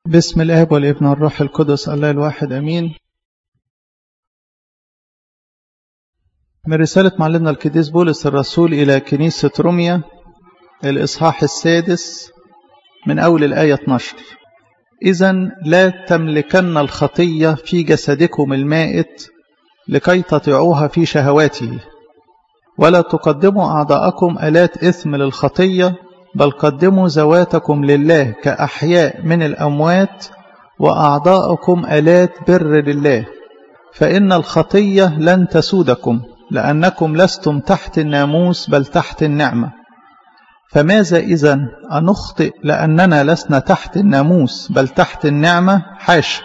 بسم الاب والابن والروح القدس الله الواحد امين من رسالة معلمنا القديس بولس الرسول إلى كنيسة روميا الإصحاح السادس من أول الآية 12 إذا لا تملكن الخطية في جسدكم المائت لكي تطيعوها في شهواته ولا تقدموا أعضاءكم آلات إثم للخطية بل قدموا ذواتكم لله كأحياء من الأموات وأعضاءكم آلات بر لله فإن الخطية لن تسودكم لأنكم لستم تحت الناموس بل تحت النعمة فماذا إذا أنخطئ لأننا لسنا تحت الناموس بل تحت النعمة حاشا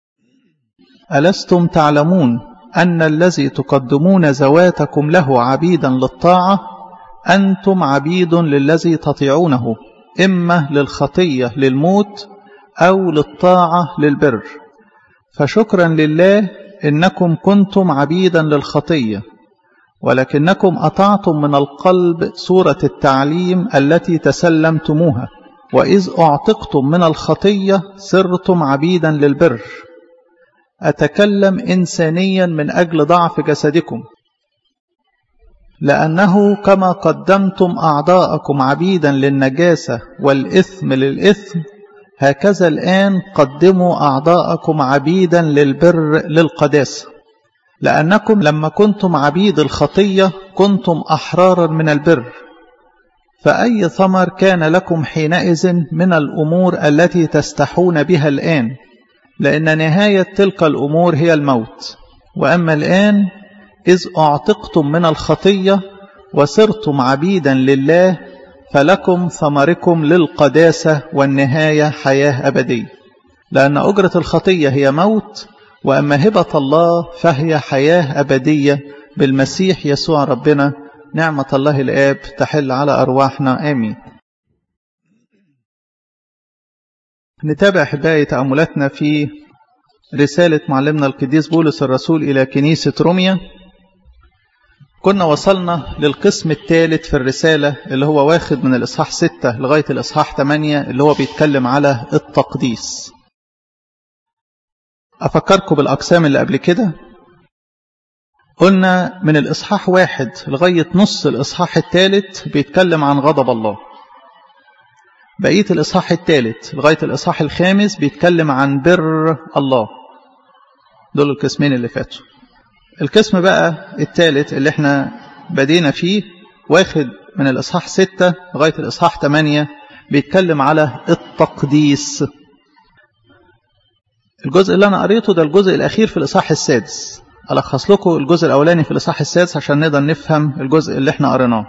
ألستم تعلمون أن الذي تقدمون ذواتكم له عبيدا للطاعة أنتم عبيد للذي تطيعونه إما للخطية للموت أو للطاعة للبر فشكرا لله إنكم كنتم عبيدا للخطية ولكنكم أطعتم من القلب صورة التعليم التي تسلمتموها وإذ أعتقتم من الخطية صرتم عبيدا للبر أتكلم إنسانيا من أجل ضعف جسدكم لأنه كما قدمتم أعضاءكم عبيدا للنجاسة والإثم للإثم هكذا الآن قدموا أعضاءكم عبيدا للبر للقداسة لأنكم لما كنتم عبيد الخطية كنتم أحرارا من البر فأي ثمر كان لكم حينئذ من الأمور التي تستحون بها الآن لأن نهاية تلك الأمور هي الموت وأما الآن إذ أعتقتم من الخطية وصرتم عبيدا لله فلكم ثمركم للقداسة والنهاية حياة أبدية لأن أجرة الخطية هي موت وأما هبة الله فهي حياة أبدية بالمسيح يسوع ربنا نعمة الله الآب تحل على أرواحنا آمين نتابع أحبائي تأملاتنا في رسالة معلمنا القديس بولس الرسول إلى كنيسة روميا كنا وصلنا للقسم الثالث في الرسالة اللي هو واخد من الإصحاح 6 لغاية الإصحاح 8 اللي هو بيتكلم على التقديس أفكركم بالأقسام اللي قبل كده قلنا من الإصحاح واحد لغاية نص الإصحاح الثالث بيتكلم عن غضب الله بقية الإصحاح الثالث لغاية الإصحاح الخامس بيتكلم عن بر الله دول القسمين اللي فاتوا القسم بقى الثالث اللي احنا بدينا فيه واخد من الإصحاح ستة لغاية الإصحاح ثمانية بيتكلم على التقديس الجزء اللي أنا قريته ده الجزء الأخير في الإصحاح السادس ألخص لكم الجزء الأولاني في الإصحاح السادس عشان نقدر نفهم الجزء اللي احنا قريناه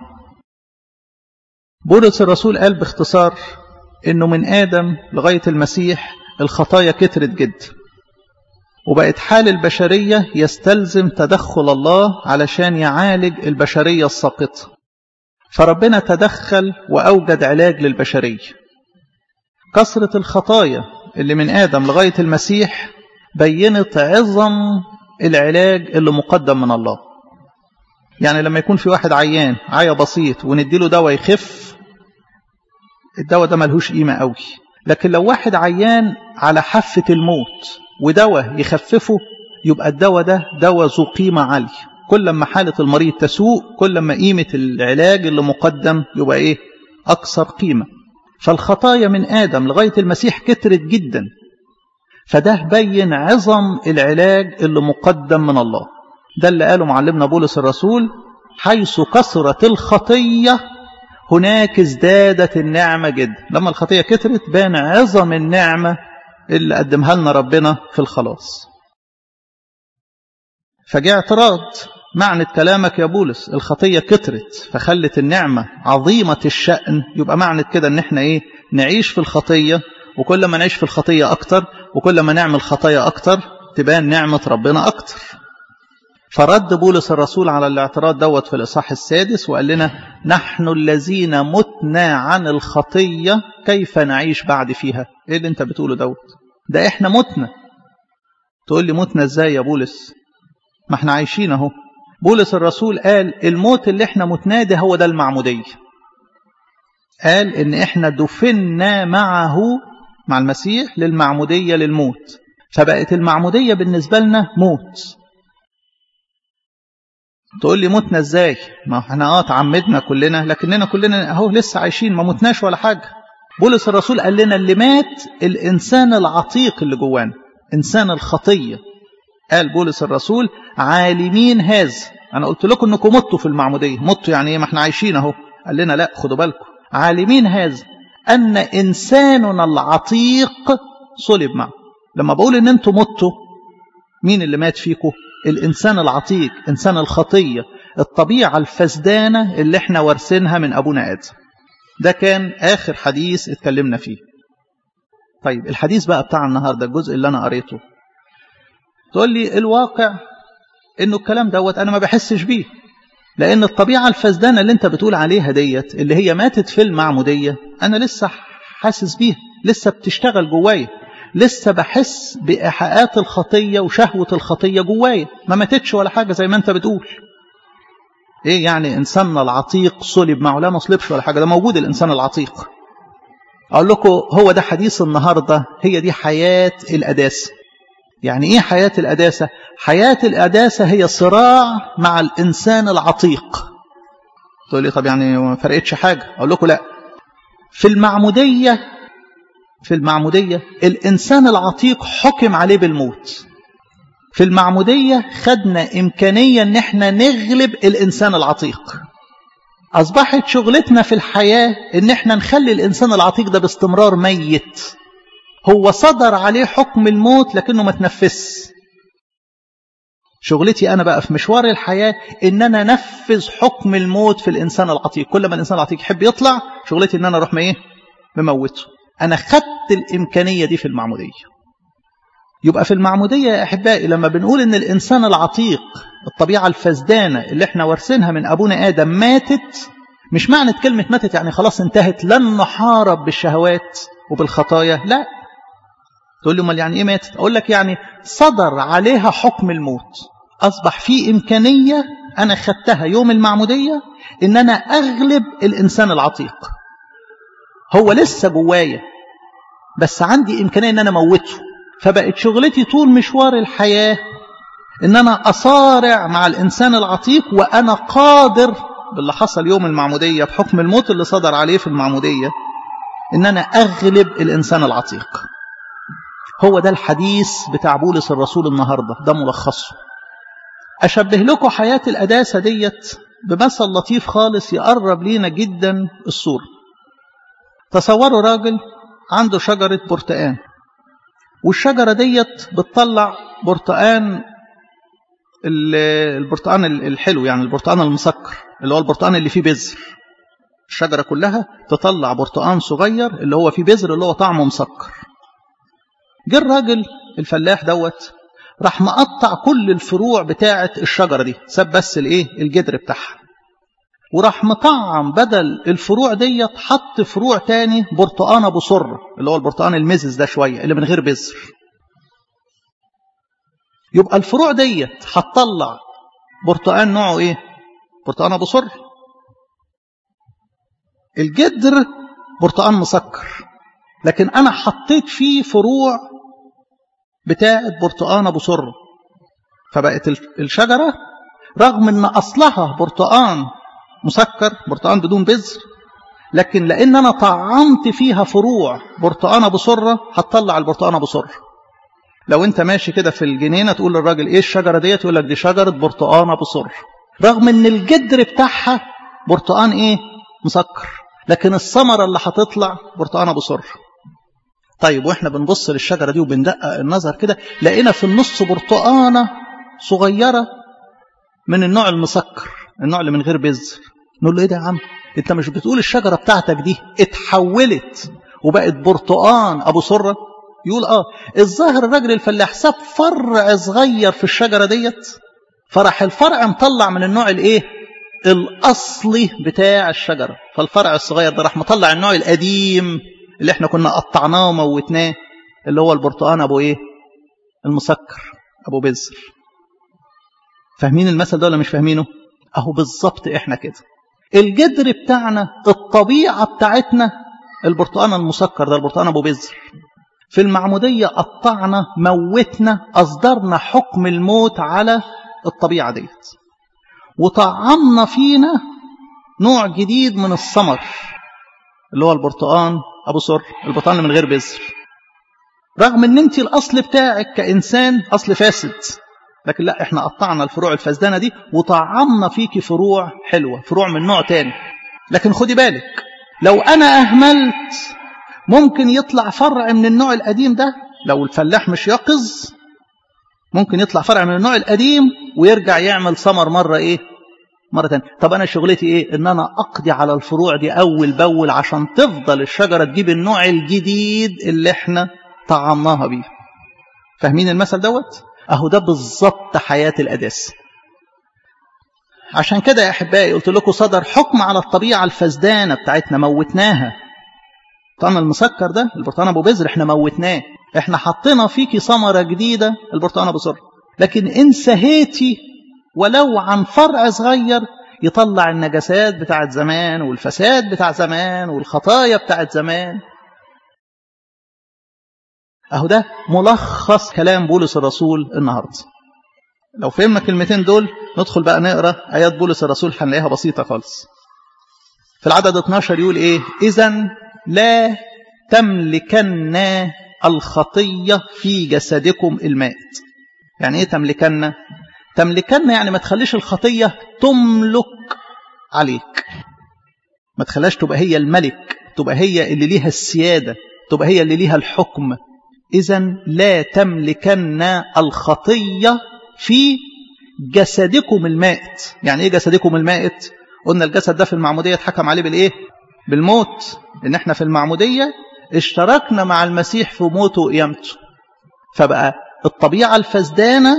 بولس الرسول قال باختصار إنه من آدم لغاية المسيح الخطايا كترت جدا وبقت حال البشرية يستلزم تدخل الله علشان يعالج البشرية الساقطة فربنا تدخل وأوجد علاج للبشرية كثرة الخطايا اللي من آدم لغاية المسيح بينت عظم العلاج اللي مقدم من الله يعني لما يكون في واحد عيان عيا بسيط ونديله دواء يخف الدواء ده ملهوش قيمة قوي لكن لو واحد عيان على حافة الموت ودواء يخففه يبقى الدواء ده دواء ذو قيمة عالية كل ما حالة المريض تسوء كل ما قيمة العلاج اللي مقدم يبقى ايه أكثر قيمة فالخطايا من آدم لغاية المسيح كترت جدا فده بين عظم العلاج اللي مقدم من الله ده اللي قاله معلمنا بولس الرسول حيث كثرت الخطية هناك ازدادت النعمة جدا لما الخطية كترت بان عظم النعمة اللي قدمها لنا ربنا في الخلاص فجاء اعتراض معنى كلامك يا بولس الخطية كترت فخلت النعمة عظيمة الشأن يبقى معنى كده ان احنا ايه نعيش في الخطية وكل ما نعيش في الخطية اكتر وكل ما نعمل خطايا اكتر تبان نعمة ربنا اكتر فرد بولس الرسول على الاعتراض دوت في الإصحاح السادس وقال لنا نحن الذين متنا عن الخطية كيف نعيش بعد فيها ايه اللي انت بتقوله دوت ده احنا متنا تقول لي متنا ازاي يا بولس ما احنا عايشين اهو بولس الرسول قال الموت اللي احنا متناه ده هو ده المعمودية قال ان احنا دفنا معه مع المسيح للمعمودية للموت فبقت المعمودية بالنسبة لنا موت تقول لي متنا ازاي ما احنا اه تعمدنا كلنا لكننا كلنا اهو لسه عايشين ما متناش ولا حاجة بولس الرسول قال لنا اللي مات الانسان العتيق اللي جوانا انسان الخطية قال بولس الرسول عالمين هذا انا قلت لكم انكم متوا في المعمودية متوا يعني ايه ما احنا عايشين اهو قال لنا لا خدوا بالكم عالمين هذا ان انساننا العتيق صلب معه لما بقول ان انتم متوا مين اللي مات فيكم الإنسان العتيق إنسان الخطية الطبيعة الفسدانة اللي احنا وارثينها من أبونا آدم ده كان آخر حديث اتكلمنا فيه طيب الحديث بقى بتاع النهاردة الجزء اللي أنا قريته تقول لي الواقع إنه الكلام دوت أنا ما بحسش بيه لأن الطبيعة الفسدانة اللي أنت بتقول عليها ديت اللي هي ماتت في المعمودية أنا لسه حاسس بيها لسه بتشتغل جوايا لسه بحس بإيحاءات الخطية وشهوة الخطية جوايا ما ماتتش ولا حاجة زي ما أنت بتقول إيه يعني إنساننا العتيق صلب معه لا ما صلبش ولا حاجة ده موجود الإنسان العتيق أقول لكم هو ده حديث النهاردة هي دي حياة الأداسة يعني إيه حياة الأداسة حياة الأداسة هي صراع مع الإنسان العتيق تقول لي طب يعني ما فرقتش حاجة أقول لكم لا في المعمودية في المعمودية الإنسان العتيق حكم عليه بالموت في المعمودية خدنا إمكانية أن احنا نغلب الإنسان العتيق أصبحت شغلتنا في الحياة أن احنا نخلي الإنسان العتيق ده باستمرار ميت هو صدر عليه حكم الموت لكنه ما تنفس شغلتي أنا بقى في مشوار الحياة إن أنا نفذ حكم الموت في الإنسان العتيق كل ما الإنسان العتيق يحب يطلع شغلتي إن أنا أروح ما إيه مموته أنا خدت الإمكانية دي في المعمودية يبقى في المعمودية يا أحبائي لما بنقول إن الإنسان العتيق الطبيعة الفسدانة اللي احنا وارثينها من أبونا آدم ماتت مش معنى كلمة ماتت يعني خلاص انتهت لن نحارب بالشهوات وبالخطايا لا تقول لي امال يعني ايه ماتت اقول لك يعني صدر عليها حكم الموت اصبح في امكانيه انا خدتها يوم المعموديه ان انا اغلب الانسان العتيق هو لسه جوايا بس عندي إمكانية أن أنا موته فبقت شغلتي طول مشوار الحياة أن أنا أصارع مع الإنسان العتيق وأنا قادر باللي حصل يوم المعمودية بحكم الموت اللي صدر عليه في المعمودية أن أنا أغلب الإنسان العتيق هو ده الحديث بتاع بولس الرسول النهاردة ده ملخصه أشبه لكم حياة الأداسة ديت بمثل لطيف خالص يقرب لينا جدا الصورة تصوروا راجل عنده شجرة برتقان والشجرة ديت بتطلع برتقان البرتقان الحلو يعني البرتقان المسكر اللي هو البرتقان اللي فيه بذر الشجرة كلها تطلع برتقان صغير اللي هو فيه بذر اللي هو طعمه مسكر جه الراجل الفلاح دوت راح مقطع كل الفروع بتاعة الشجرة دي ساب بس الايه الجدر بتاعها وراح مطعم بدل الفروع ديت حط فروع تاني برتقان ابو سر اللي هو البرتقان المزز ده شويه اللي من غير بذر يبقى الفروع ديت هتطلع برتقان نوعه ايه برتقان ابو سر الجدر برتقان مسكر لكن انا حطيت فيه فروع بتاعه برتقان ابو سر فبقت الشجره رغم ان اصلها برتقان مسكر برتقان بدون بذر لكن لان انا طعمت فيها فروع برتقان ابو سره هتطلع البرتقان ابو سره لو انت ماشي كده في الجنينه تقول للراجل ايه الشجره ديت يقول لك دي شجره برتقان ابو سر رغم ان الجدر بتاعها برتقان ايه مسكر لكن الثمره اللي هتطلع برتقان ابو سر طيب واحنا بنبص للشجره دي وبندقق النظر كده لقينا في النص برتقانه صغيره من النوع المسكر النوع اللي من غير بذر نقول له ايه ده يا عم انت مش بتقول الشجره بتاعتك دي اتحولت وبقت برتقان ابو سره يقول اه الظاهر الراجل الفلاح ساب فرع صغير في الشجره ديت فرح الفرع مطلع من النوع الايه الاصلي بتاع الشجره فالفرع الصغير ده راح مطلع النوع القديم اللي احنا كنا قطعناه وموتناه اللي هو البرتقان ابو ايه المسكر ابو بذر فاهمين المثل ده ولا مش فاهمينه اهو بالظبط احنا كده الجدر بتاعنا الطبيعه بتاعتنا البرتقان المسكر ده البرتقان ابو بذر في المعمودية قطعنا موتنا أصدرنا حكم الموت على الطبيعة ديت وطعمنا فينا نوع جديد من الثمر اللي هو البرتقان أبو سر البرتقان من غير بذر رغم ان انت الاصل بتاعك كانسان اصل فاسد لكن لا احنا قطعنا الفروع الفاسدانه دي وطعمنا فيكي فروع حلوه فروع من نوع تاني لكن خدي بالك لو انا اهملت ممكن يطلع فرع من النوع القديم ده لو الفلاح مش يقظ ممكن يطلع فرع من النوع القديم ويرجع يعمل ثمر مره ايه مرة تانية طب أنا شغلتي إيه إن أنا أقضي على الفروع دي أول بأول عشان تفضل الشجرة تجيب النوع الجديد اللي إحنا طعمناها بيه فاهمين المثل دوت اهو ده بالظبط حياة الأداس عشان كده يا أحبائي قلت لكم صدر حكم على الطبيعة الفسدانة بتاعتنا موتناها البرتقان المسكر ده البرتقان أبو بذر احنا موتناه احنا حطينا فيكي ثمرة جديدة البرتقان أبو سر لكن إن سهيتي ولو عن فرع صغير يطلع النجاسات بتاعت زمان والفساد بتاع زمان والخطايا بتاعت زمان اهو ده ملخص كلام بولس الرسول النهارده لو فهمنا الكلمتين دول ندخل بقى نقرا ايات بولس الرسول هنلاقيها بسيطه خالص في العدد 12 يقول ايه اذا لا تملكن الخطيه في جسدكم المائت يعني ايه تملكن تملكن يعني ما تخليش الخطيه تملك عليك ما تخليهاش تبقى هي الملك تبقى هي اللي ليها السياده تبقى هي اللي ليها الحكم إذا لا تملكن الخطية في جسدكم المائت يعني إيه جسدكم المائت قلنا الجسد ده في المعمودية اتحكم عليه بالإيه بالموت إن إحنا في المعمودية اشتركنا مع المسيح في موته وقيامته فبقى الطبيعة الفسدانة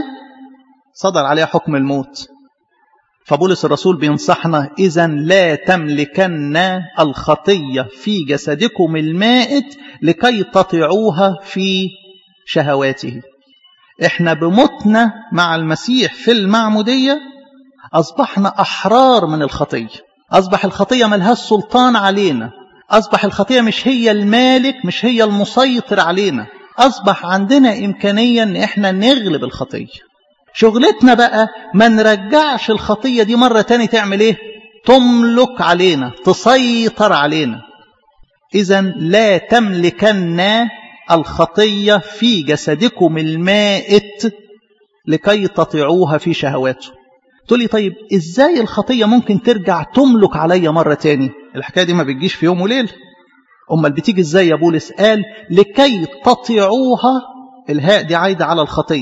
صدر عليها حكم الموت فبولس الرسول بينصحنا إذا لا تملكن الخطية في جسدكم المائت لكي تطيعوها في شهواته احنا بموتنا مع المسيح في المعمودية أصبحنا أحرار من الخطية أصبح الخطية ملهاش سلطان علينا أصبح الخطية مش هي المالك مش هي المسيطر علينا أصبح عندنا إمكانية أن احنا نغلب الخطية شغلتنا بقى ما نرجعش الخطية دي مرة تاني تعمل ايه تملك علينا تسيطر علينا إذا لا تملكن الخطية في جسدكم المائت لكي تطيعوها في شهواته تقول لي طيب ازاي الخطية ممكن ترجع تملك عليا مرة تاني الحكاية دي ما بتجيش في يوم وليلة أمال بتيجي ازاي يا بولس قال لكي تطيعوها الهاء دي عايدة على الخطية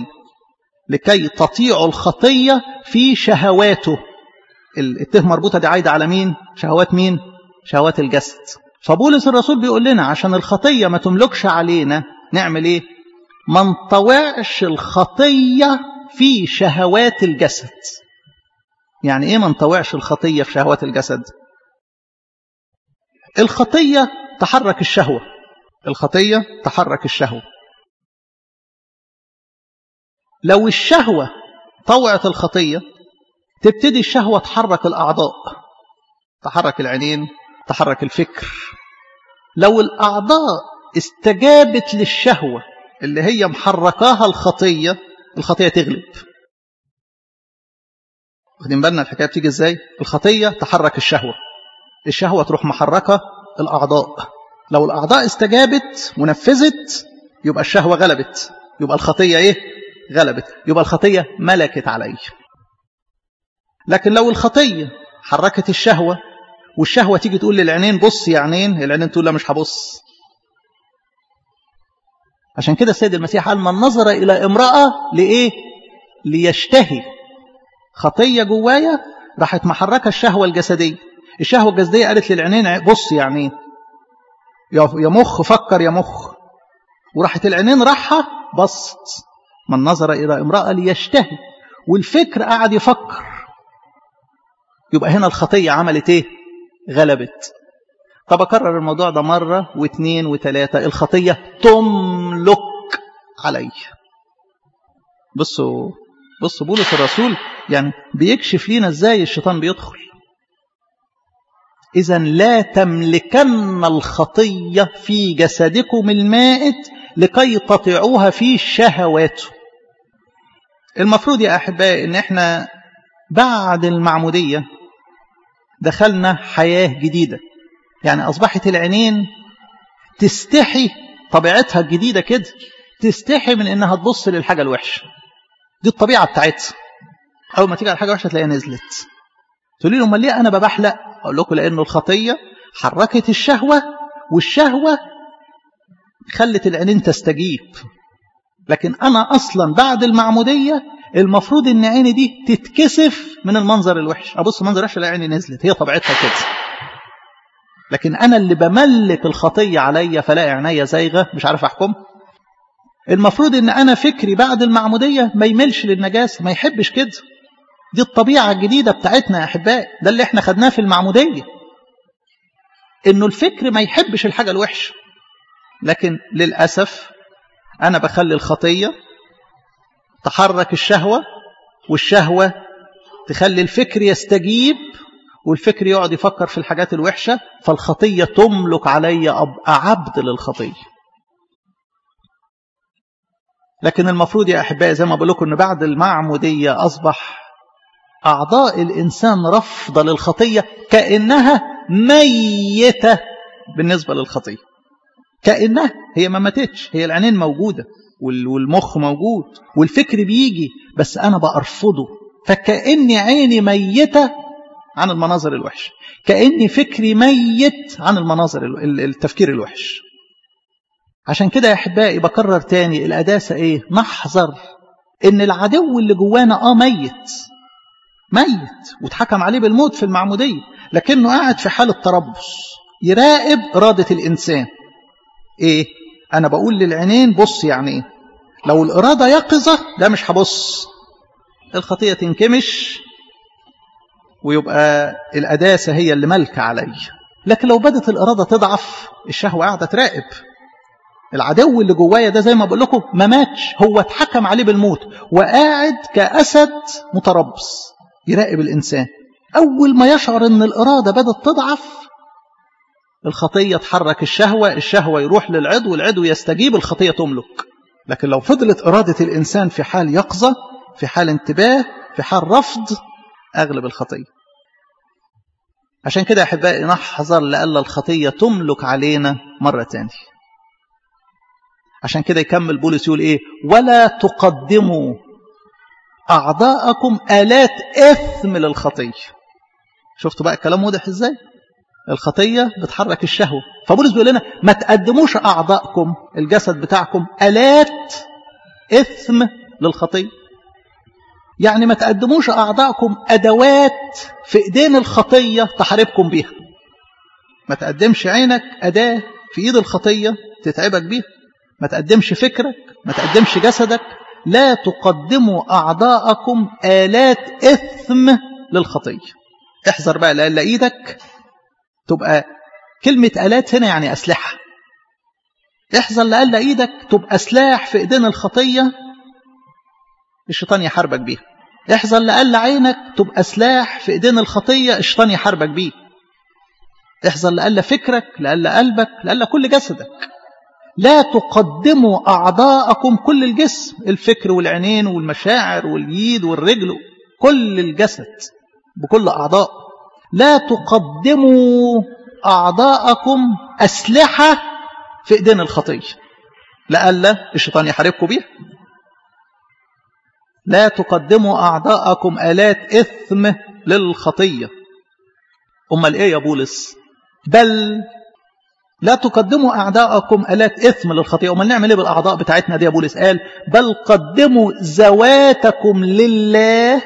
لكي تطيعوا الخطية في شهواته الته مربوطة دي عايدة على مين شهوات مين شهوات الجسد فبولس الرسول بيقول لنا عشان الخطية ما تملكش علينا نعمل ايه ما نطوعش الخطية في شهوات الجسد يعني ايه ما نطوعش الخطية في شهوات الجسد الخطية تحرك الشهوة الخطية تحرك الشهوة لو الشهوة طوعت الخطية تبتدي الشهوة تحرك الأعضاء تحرك العينين تحرك الفكر لو الأعضاء استجابت للشهوة اللي هي محركاها الخطية الخطية تغلب واخدين بالنا الحكاية بتيجي ازاي الخطية تحرك الشهوة الشهوة تروح محركة الأعضاء لو الأعضاء استجابت ونفذت يبقى الشهوة غلبت يبقى الخطية ايه غلبت يبقى الخطية ملكت علي لكن لو الخطية حركت الشهوة والشهوة تيجي تقول للعينين بص يا عينين العينين تقول لا مش هبص عشان كده السيد المسيح قال من نظر إلى امرأة لإيه ليشتهي خطية جوايا راحت محركة الشهوة الجسدية الشهوة الجسدية قالت للعينين بص يا عينين يا مخ فكر يا مخ وراحت العينين راحة بصت من نظر إلى امرأة ليشتهي والفكر قاعد يفكر يبقى هنا الخطية عملت ايه غلبت طب أكرر الموضوع ده مرة واثنين وثلاثة الخطية تملك علي بصوا بصوا بولس الرسول يعني بيكشف لينا ازاي الشيطان بيدخل إذا لا تملكن الخطية في جسدكم المائت لكي تطيعوها في شهواته المفروض يا أحبائي إن إحنا بعد المعمودية دخلنا حياة جديدة يعني أصبحت العينين تستحي طبيعتها الجديدة كده تستحي من إنها تبص للحاجة الوحشة دي الطبيعة بتاعتها أول ما تيجي على حاجة وحشة تلاقيها نزلت تقولي لي امال ليه أنا ببحلق أقول لكم لأنه الخطية حركت الشهوة والشهوة خلت العينين تستجيب لكن أنا أصلا بعد المعمودية المفروض ان عيني دي تتكسف من المنظر الوحش ابص منظر وحش الاقي عيني نزلت هي طبيعتها كده لكن انا اللي بملك الخطيه عليا فلاقي عينيا زايغه مش عارف احكم المفروض ان انا فكري بعد المعموديه ما يملش للنجاسه ما يحبش كده دي الطبيعه الجديده بتاعتنا يا احبائي ده اللي احنا خدناه في المعموديه انه الفكر ما يحبش الحاجه الوحشه لكن للاسف انا بخلي الخطيه تحرك الشهوة والشهوة تخلي الفكر يستجيب والفكر يقعد يفكر في الحاجات الوحشة فالخطية تملك علي أبقى عبد للخطية لكن المفروض يا أحبائي زي ما بقول لكم أن بعد المعمودية أصبح أعضاء الإنسان رفضة للخطية كأنها ميتة بالنسبة للخطية كأنها هي ما ماتتش هي العينين موجودة والمخ موجود والفكر بيجي بس أنا بأرفضه فكأني عيني ميتة عن المناظر الوحشة كأني فكري ميت عن المناظر التفكير الوحش عشان كده يا أحبائي بكرر تاني القداسة إيه نحذر إن العدو اللي جوانا آه ميت ميت واتحكم عليه بالموت في المعمودية لكنه قاعد في حالة تربص يراقب إرادة الإنسان إيه أنا بقول للعينين بص يعني إيه لو الإرادة يقظة ده مش هبص الخطية تنكمش ويبقى الأداسة هي اللي ملكة علي لكن لو بدت الإرادة تضعف الشهوة قاعدة تراقب العدو اللي جوايا ده زي ما بقول لكم ما ماتش هو اتحكم عليه بالموت وقاعد كأسد متربص يراقب الإنسان أول ما يشعر أن الإرادة بدت تضعف الخطية تحرك الشهوة الشهوة يروح للعضو العضو يستجيب الخطية تملك لكن لو فضلت إرادة الإنسان في حال يقظة في حال انتباه في حال رفض أغلب الخطية عشان كده يا أحبائي نحذر لألا الخطية تملك علينا مرة تانية عشان كده يكمل بولس يقول إيه ولا تقدموا أعضاءكم آلات إثم للخطية شفتوا بقى الكلام واضح إزاي الخطية بتحرك الشهوة فبولس بيقول لنا ما تقدموش أعضاءكم الجسد بتاعكم آلات إثم للخطية يعني ما تقدموش أعضاءكم أدوات في إيدين الخطية تحاربكم بيها ما تقدمش عينك أداة في إيد الخطية تتعبك بيها ما تقدمش فكرك ما تقدمش جسدك لا تقدموا أعضاءكم آلات إثم للخطية احذر بقى لألا إيدك تبقى كلمة آلات هنا يعني أسلحة احذر لألا إيدك تبقى سلاح في إيدين الخطية الشيطان يحاربك بيها احذر لألا عينك تبقى سلاح في إيدين الخطية الشيطان يحاربك بيه احذر لألا فكرك لألا قلبك لألا كل جسدك لا تقدموا أعضاءكم كل الجسم الفكر والعينين والمشاعر واليد والرجل كل الجسد بكل أعضاء لا تقدموا أعضاءكم أسلحة في إيدين الخطية لألا الشيطان يحاربكم بيها لا تقدموا أعضاءكم آلات إثم للخطية أمال إيه يا بولس بل لا تقدموا أعداءكم آلات إثم للخطيئة أمال نعمل إيه بالأعضاء بتاعتنا دي يا بولس قال بل قدموا ذواتكم لله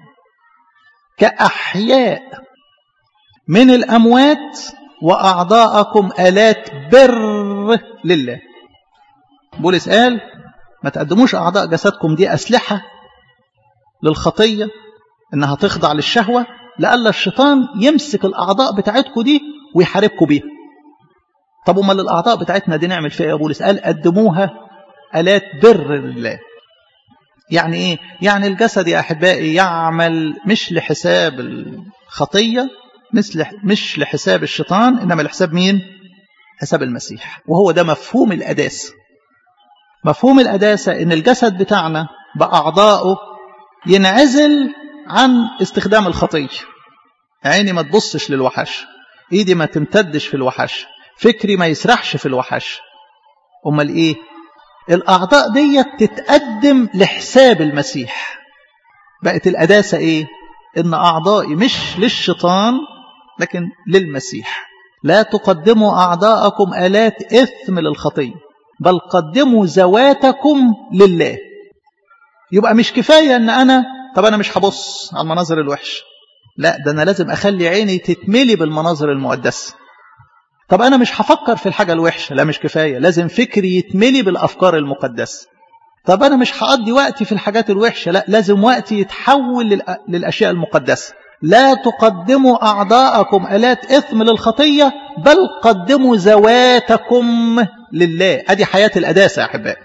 كأحياء من الأموات وأعضاءكم آلات بر لله بولس قال ما تقدموش أعضاء جسدكم دي أسلحة للخطية إنها تخضع للشهوة لألا الشيطان يمسك الأعضاء بتاعتكم دي ويحاربكم بيها طب امال الاعضاء بتاعتنا دي نعمل فيها يا بولس قال قدموها الات بر لله يعني ايه يعني الجسد يا احبائي يعمل مش لحساب الخطيه مثل مش لحساب الشيطان انما لحساب مين حساب المسيح وهو ده مفهوم القداسه مفهوم القداسة إن الجسد بتاعنا بأعضائه ينعزل عن استخدام الخطية عيني ما تبصش للوحش ايدي ما تمتدش في الوحش فكري ما يسرحش في الوحش امال ايه الاعضاء دي تتقدم لحساب المسيح بقت القداسه ايه ان اعضائي مش للشيطان لكن للمسيح لا تقدموا اعضاءكم الات اثم للخطيه بل قدموا ذواتكم لله يبقى مش كفايه ان انا طب انا مش هبص على المناظر الوحشه لا ده انا لازم اخلي عيني تتملي بالمناظر المقدسه طب انا مش هفكر في الحاجه الوحشه لا مش كفايه لازم فكري يتملي بالافكار المقدسه طب انا مش هقضي وقتي في الحاجات الوحشه لا لازم وقتي يتحول للاشياء المقدسه لا تقدموا اعضاءكم الات اثم للخطيه بل قدموا ذواتكم لله ادي حياه القداسه يا احبائي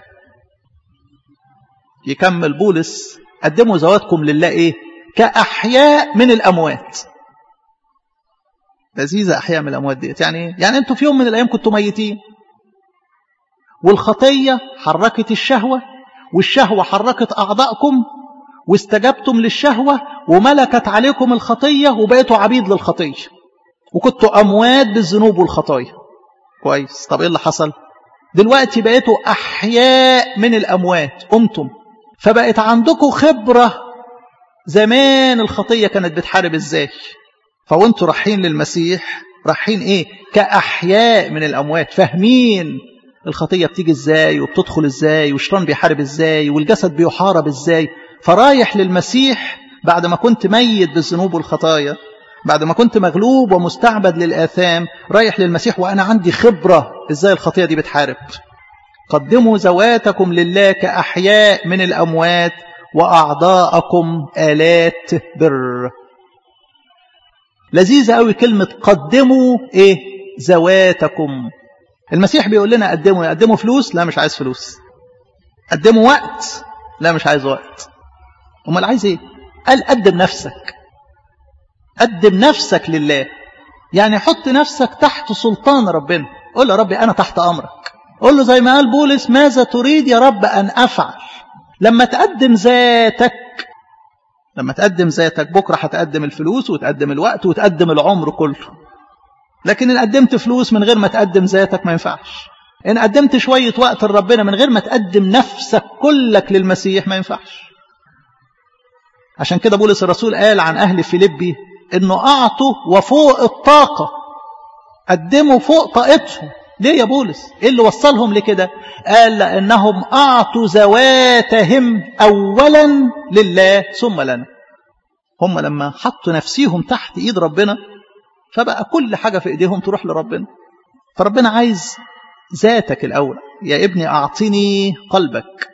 يكمل بولس قدموا ذواتكم لله ايه كأحياء من الأموات لذيذة أحياء من الأموات ديت يعني يعني أنتوا في يوم من الأيام كنتوا ميتين والخطية حركت الشهوة والشهوة حركت أعضائكم واستجبتم للشهوة وملكت عليكم الخطية وبقيتوا عبيد للخطية وكنتوا أموات بالذنوب والخطايا كويس طب إيه اللي حصل دلوقتي بقيتوا أحياء من الأموات قمتم فبقت عندكم خبرة زمان الخطية كانت بتحارب ازاي فوانتوا رايحين للمسيح رايحين ايه كأحياء من الأموات فاهمين الخطية بتيجي ازاي وبتدخل ازاي والشيطان بيحارب ازاي والجسد بيحارب ازاي فرايح للمسيح بعد ما كنت ميت بالذنوب والخطايا بعد ما كنت مغلوب ومستعبد للآثام رايح للمسيح وأنا عندي خبرة ازاي الخطية دي بتحارب قدموا ذواتكم لله كأحياء من الأموات وأعضاءكم آلات بر لذيذة قوي كلمة قدموا إيه ذواتكم المسيح بيقول لنا قدموا قدموا فلوس لا مش عايز فلوس قدموا وقت لا مش عايز وقت امال عايز ايه قال قدم نفسك قدم نفسك لله يعني حط نفسك تحت سلطان ربنا قول له ربي انا تحت امرك قول له زي ما قال بولس ماذا تريد يا رب ان افعل لما تقدم ذاتك لما تقدم ذاتك بكرة هتقدم الفلوس وتقدم الوقت وتقدم العمر كله لكن إن قدمت فلوس من غير ما تقدم ذاتك ما ينفعش إن قدمت شوية وقت لربنا من غير ما تقدم نفسك كلك للمسيح ما ينفعش عشان كده بولس الرسول قال عن أهل فيليبي إنه أعطوا وفوق الطاقة قدموا فوق طاقتهم ليه يا بولس ايه اللي وصلهم لكده قال لانهم اعطوا ذواتهم اولا لله ثم لنا هم لما حطوا نفسيهم تحت ايد ربنا فبقى كل حاجه في ايديهم تروح لربنا فربنا عايز ذاتك الاول يا ابني اعطني قلبك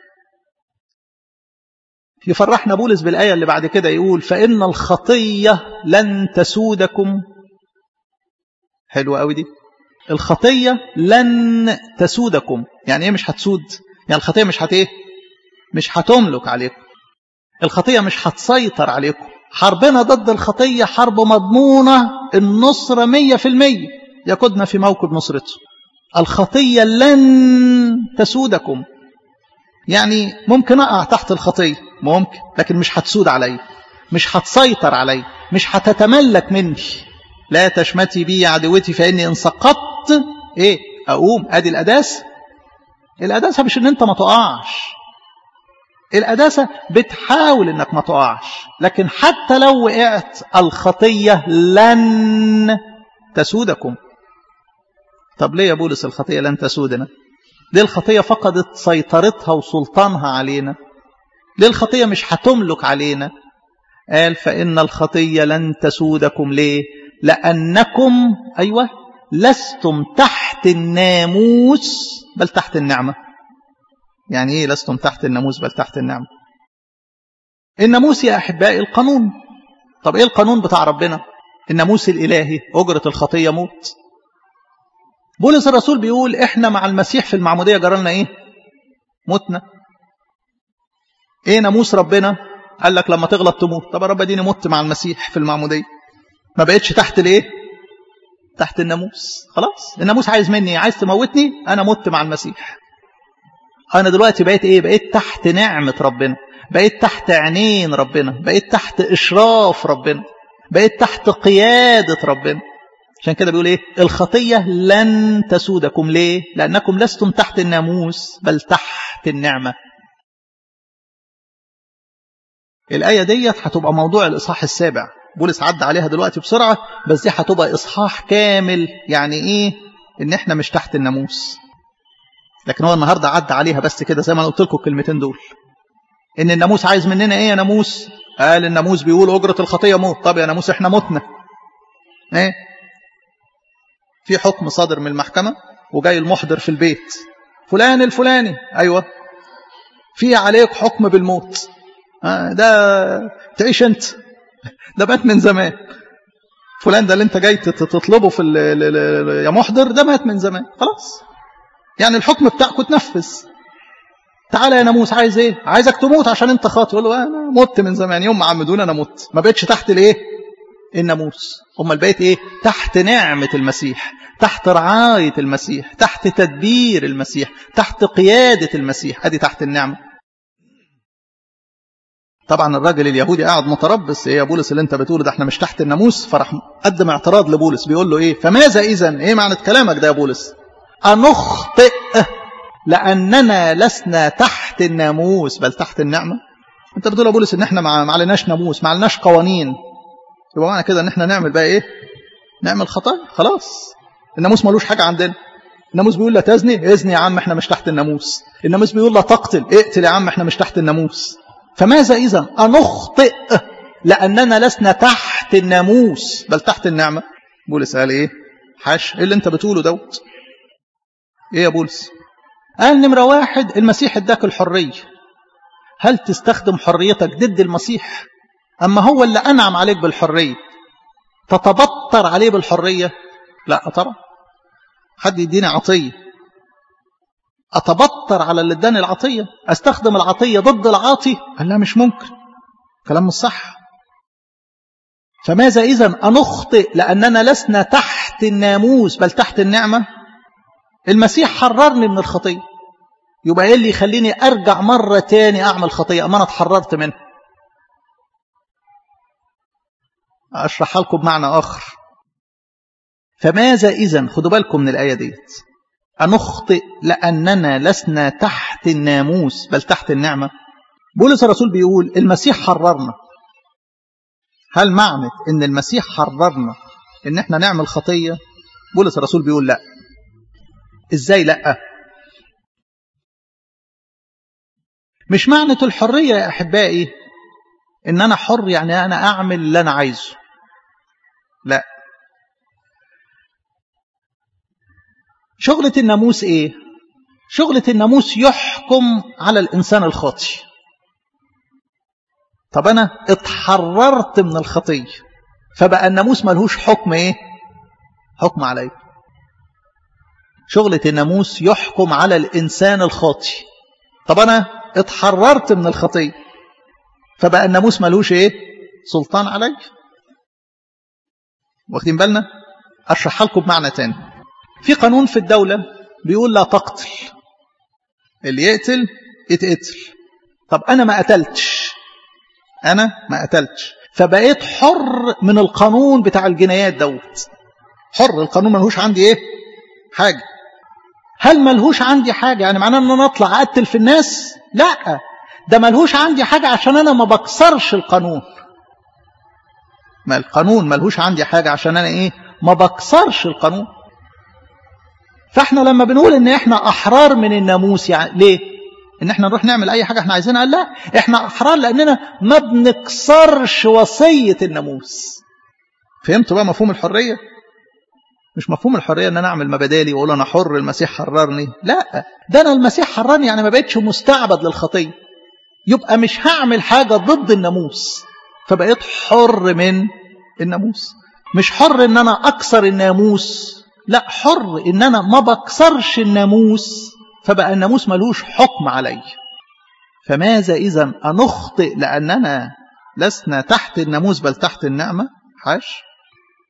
يفرحنا بولس بالايه اللي بعد كده يقول فان الخطيه لن تسودكم حلوه قوي دي الخطية لن تسودكم يعني ايه مش هتسود يعني الخطية مش هت ايه مش هتملك عليكم الخطية مش هتسيطر عليكم حربنا ضد الخطية حرب مضمونة النصرة مية في المية يقودنا في موكب نصرته الخطية لن تسودكم يعني ممكن أقع تحت الخطية ممكن لكن مش هتسود علي مش هتسيطر علي مش هتتملك مني لا تشمتي بي عدوتي فإني إن سقطت إيه أقوم أدي الأداس الأداسة مش إن أنت ما تقعش الأداسة بتحاول إنك ما تقعش لكن حتى لو وقعت الخطية لن تسودكم طب ليه يا بولس الخطية لن تسودنا ليه الخطية فقدت سيطرتها وسلطانها علينا ليه الخطية مش هتملك علينا قال فإن الخطية لن تسودكم ليه لأنكم أيوة لستم تحت الناموس بل تحت النعمة يعني إيه لستم تحت الناموس بل تحت النعمة الناموس يا أحبائي القانون طب إيه القانون بتاع ربنا الناموس الإلهي أجرة الخطية موت بولس الرسول بيقول إحنا مع المسيح في المعمودية جرالنا إيه متنا إيه ناموس ربنا قال لك لما تغلط تموت طب يا رب اديني مت مع المسيح في المعمودية ما بقتش تحت الايه تحت الناموس خلاص الناموس عايز مني عايز تموتني انا مت مع المسيح انا دلوقتي بقيت ايه بقيت تحت نعمة ربنا بقيت تحت عينين ربنا بقيت تحت اشراف ربنا بقيت تحت قيادة ربنا عشان كده بيقول ايه الخطية لن تسودكم ليه لانكم لستم تحت الناموس بل تحت النعمة الآية ديت هتبقى موضوع الإصحاح السابع بولس عدى عليها دلوقتي بسرعة بس دي هتبقى إصحاح كامل يعني إيه إن إحنا مش تحت الناموس لكن هو النهاردة عدى عليها بس كده زي ما أنا قلت لكم الكلمتين دول إن الناموس عايز مننا إيه يا ناموس قال الناموس بيقول أجرة الخطية موت طب يا ناموس إحنا متنا إيه في حكم صادر من المحكمة وجاي المحضر في البيت فلان الفلاني أيوة في عليك حكم بالموت ده تعيش انت ده مات من زمان فلان ده اللي انت جاي تطلبه في يا محضر ده مات من زمان خلاص يعني الحكم بتاعك تنفذ تعالى يا ناموس عايز ايه عايزك تموت عشان انت خاطئ يقول له انا مت من زمان يوم ما عمدوني انا مت ما بقتش تحت الايه الناموس امال بقيت ايه تحت نعمه المسيح تحت رعايه المسيح تحت تدبير المسيح تحت قياده المسيح ادي تحت النعمه طبعا الراجل اليهودي قاعد متربص ايه يا بولس اللي انت بتقوله ده احنا مش تحت الناموس فراح قدم اعتراض لبولس بيقول له ايه فماذا اذا ايه معنى كلامك ده يا بولس انخطئ لاننا لسنا تحت الناموس بل تحت النعمه انت بتقول يا بولس ان احنا ما عليناش ناموس ما عليناش قوانين يبقى معنى كده ان احنا نعمل بقى ايه نعمل خطايا خلاص الناموس ملوش حاجه عندنا الناموس بيقول لا تزني ازني يا عم احنا مش تحت الناموس الناموس بيقول لا تقتل اقتل يا عم احنا مش تحت الناموس فماذا إذا أنخطئ لأننا لسنا تحت الناموس بل تحت النعمة بولس قال إيه حاش إيه اللي أنت بتقوله دوت إيه يا بولس قال نمرة واحد المسيح اداك الحرية هل تستخدم حريتك ضد المسيح أما هو اللي أنعم عليك بالحرية تتبطر عليه بالحرية لا طبعا حد يديني عطية أتبطر على اللي اداني العطية أستخدم العطية ضد العاطي قال لا مش ممكن كلام مش صح فماذا إذا أنخطئ لأننا لسنا تحت الناموس بل تحت النعمة المسيح حررني من الخطية يبقى إيه اللي يخليني أرجع مرة تاني أعمل خطية أما أنا اتحررت منها أشرحها لكم بمعنى آخر فماذا إذا خدوا بالكم من الآية ديت أنخطئ لأننا لسنا تحت الناموس بل تحت النعمة بولس الرسول بيقول المسيح حررنا هل معنى ان المسيح حررنا ان احنا نعمل خطية بولس الرسول بيقول لا ازاي لا مش معنى الحرية يا احبائي ان انا حر يعني انا اعمل اللي انا عايزه لا شغلة الناموس ايه شغلة الناموس يحكم على الانسان الخاطئ طب انا اتحررت من الخطيه فبقى الناموس ملهوش حكم ايه حكم علي شغلة الناموس يحكم على الانسان الخاطئ طب انا اتحررت من الخطيه فبقى الناموس ملهوش ايه سلطان علي واخدين بالنا اشرح لكم بمعنى تاني في قانون في الدولة بيقول لا تقتل اللي يقتل يتقتل طب انا ما قتلتش أنا ما قتلتش فبقيت حر من القانون بتاع الجنايات دوت حر القانون ملهوش عندي إيه حاجة هل ملهوش عندي حاجة يعني معناه أن أنا أطلع أقتل في الناس لا ده ملهوش عندي حاجة عشان أنا ما بكسرش القانون ما القانون ملهوش عندي حاجة عشان أنا إيه ما بكسرش القانون فاحنا لما بنقول ان احنا احرار من الناموس يعني ليه ان احنا نروح نعمل اي حاجه احنا عايزينها لا احنا احرار لاننا ما بنكسرش وصيه الناموس فهمتوا بقى مفهوم الحريه مش مفهوم الحريه ان انا اعمل ما بدالي واقول انا حر المسيح حررني لا ده انا المسيح حررني يعني ما بقتش مستعبد للخطيه يبقى مش هعمل حاجه ضد الناموس فبقيت حر من الناموس مش حر ان انا اكسر الناموس لا حر ان انا ما بكسرش الناموس فبقى الناموس ملوش حكم علي فماذا إذا أنخطئ لأننا لسنا تحت الناموس بل تحت النعمة حاش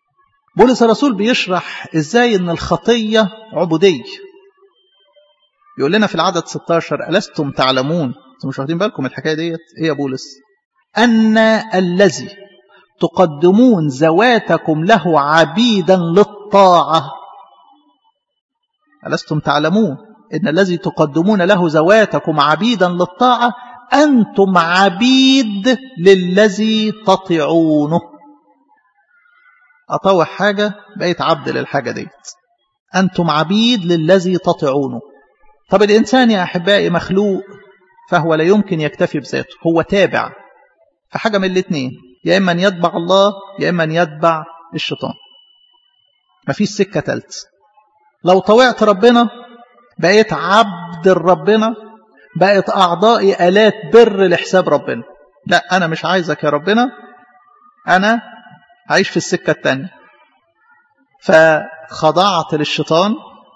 بولس الرسول بيشرح إزاي أن الخطية عبودية يقول لنا في العدد 16 ألستم تعلمون انتم مش واخدين بالكم الحكاية ديت ايه يا بولس أن الذي تقدمون زواتكم له عبيدا للطاعة ألستم تعلمون إن الذي تقدمون له زواتكم عبيدا للطاعة أنتم عبيد للذي تطيعونه أطوع حاجة بقيت عبد للحاجة ديت أنتم عبيد للذي تطيعونه طب الإنسان يا أحبائي مخلوق فهو لا يمكن يكتفي بذاته هو تابع في حاجة من الاثنين يا إما أن يتبع الله يا إما أن يتبع الشيطان مفيش سكة تالت لو طوعت ربنا بقيت عبد ربنا بقت أعضائي آلات بر لحساب ربنا لا أنا مش عايزك يا ربنا أنا عايش في السكة التانية فخضعت للشيطان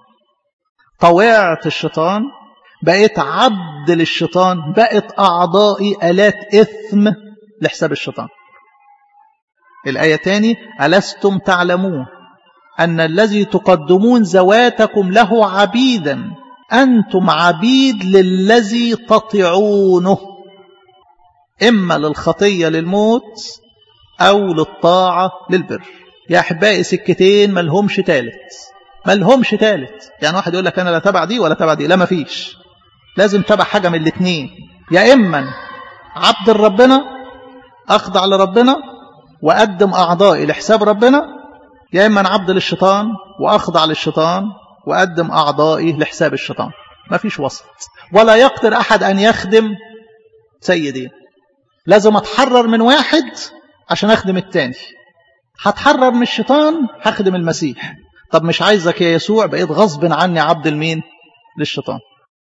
طوعت الشيطان بقيت عبد للشيطان بقت أعضائي آلات إثم لحساب الشيطان الآية تاني ألستم تعلمون أن الذي تقدمون زواتكم له عبيدا أنتم عبيد للذي تطيعونه إما للخطية للموت أو للطاعة للبر يا أحبائي سكتين ملهمش تالت ملهمش تالت يعني واحد يقول لك أنا لا تبع دي ولا تبع دي لا مفيش لازم تبع حاجة من الاثنين يا إما عبد ربنا أخضع لربنا وأقدم أعضائي لحساب ربنا يا إما عبد للشيطان وأخضع للشيطان وأقدم أعضائي لحساب الشيطان ما فيش وسط ولا يقدر أحد أن يخدم سيدين لازم أتحرر من واحد عشان أخدم التاني هتحرر من الشيطان هخدم المسيح طب مش عايزك يا يسوع بقيت غصب عني عبد المين للشيطان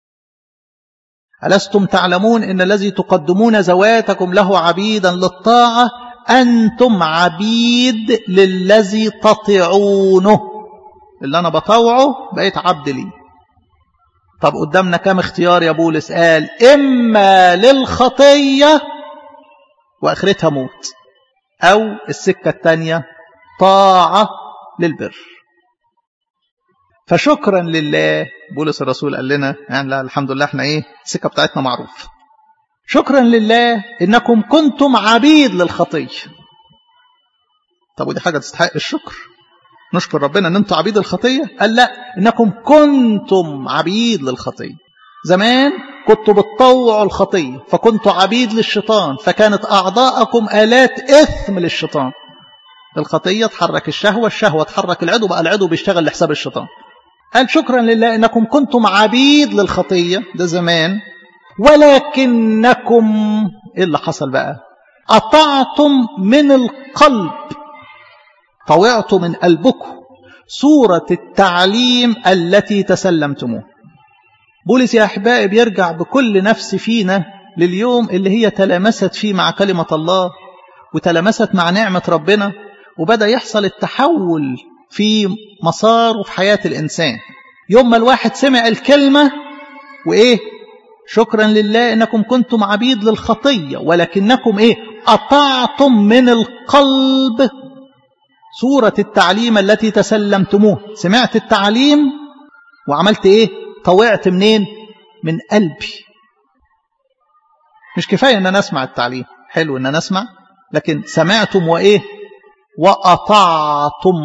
ألستم تعلمون إن الذي تقدمون زواتكم له عبيدا للطاعة أنتم عبيد للذي تطيعونه اللي أنا بطوعه بقيت عبد لي طب قدامنا كام اختيار يا بولس قال إما للخطية وآخرتها موت أو السكة الثانية طاعة للبر فشكرا لله بولس الرسول قال لنا يعني لا الحمد لله احنا ايه السكة بتاعتنا معروف شكرا لله انكم كنتم عبيد للخطية طب ودي حاجة تستحق الشكر نشكر ربنا ان انتم عبيد الخطية قال لا انكم كنتم عبيد للخطية زمان كنتوا بتطوعوا الخطية فكنتوا عبيد للشيطان فكانت أعضاءكم آلات إثم للشيطان الخطية تحرك الشهوة الشهوة تحرك العدو بقى العدو بيشتغل لحساب الشيطان قال شكرا لله انكم كنتم عبيد للخطية ده زمان ولكنكم ايه اللي حصل بقى قطعتم من القلب طوعتم من قلبكم صورة التعليم التي تسلمتموه بولس يا أحبائي بيرجع بكل نفس فينا لليوم اللي هي تلامست فيه مع كلمة الله وتلامست مع نعمة ربنا وبدأ يحصل التحول في مسار وفي حياة الإنسان يوم ما الواحد سمع الكلمة وإيه شكرا لله إنكم كنتم عبيد للخطية ولكنكم إيه قطعتم من القلب صورة التعليم التي تسلمتموه سمعت التعليم وعملت إيه طوعت منين من قلبي مش كفاية أن أنا أسمع التعليم حلو أن أنا أسمع لكن سمعتم وإيه وأطعتم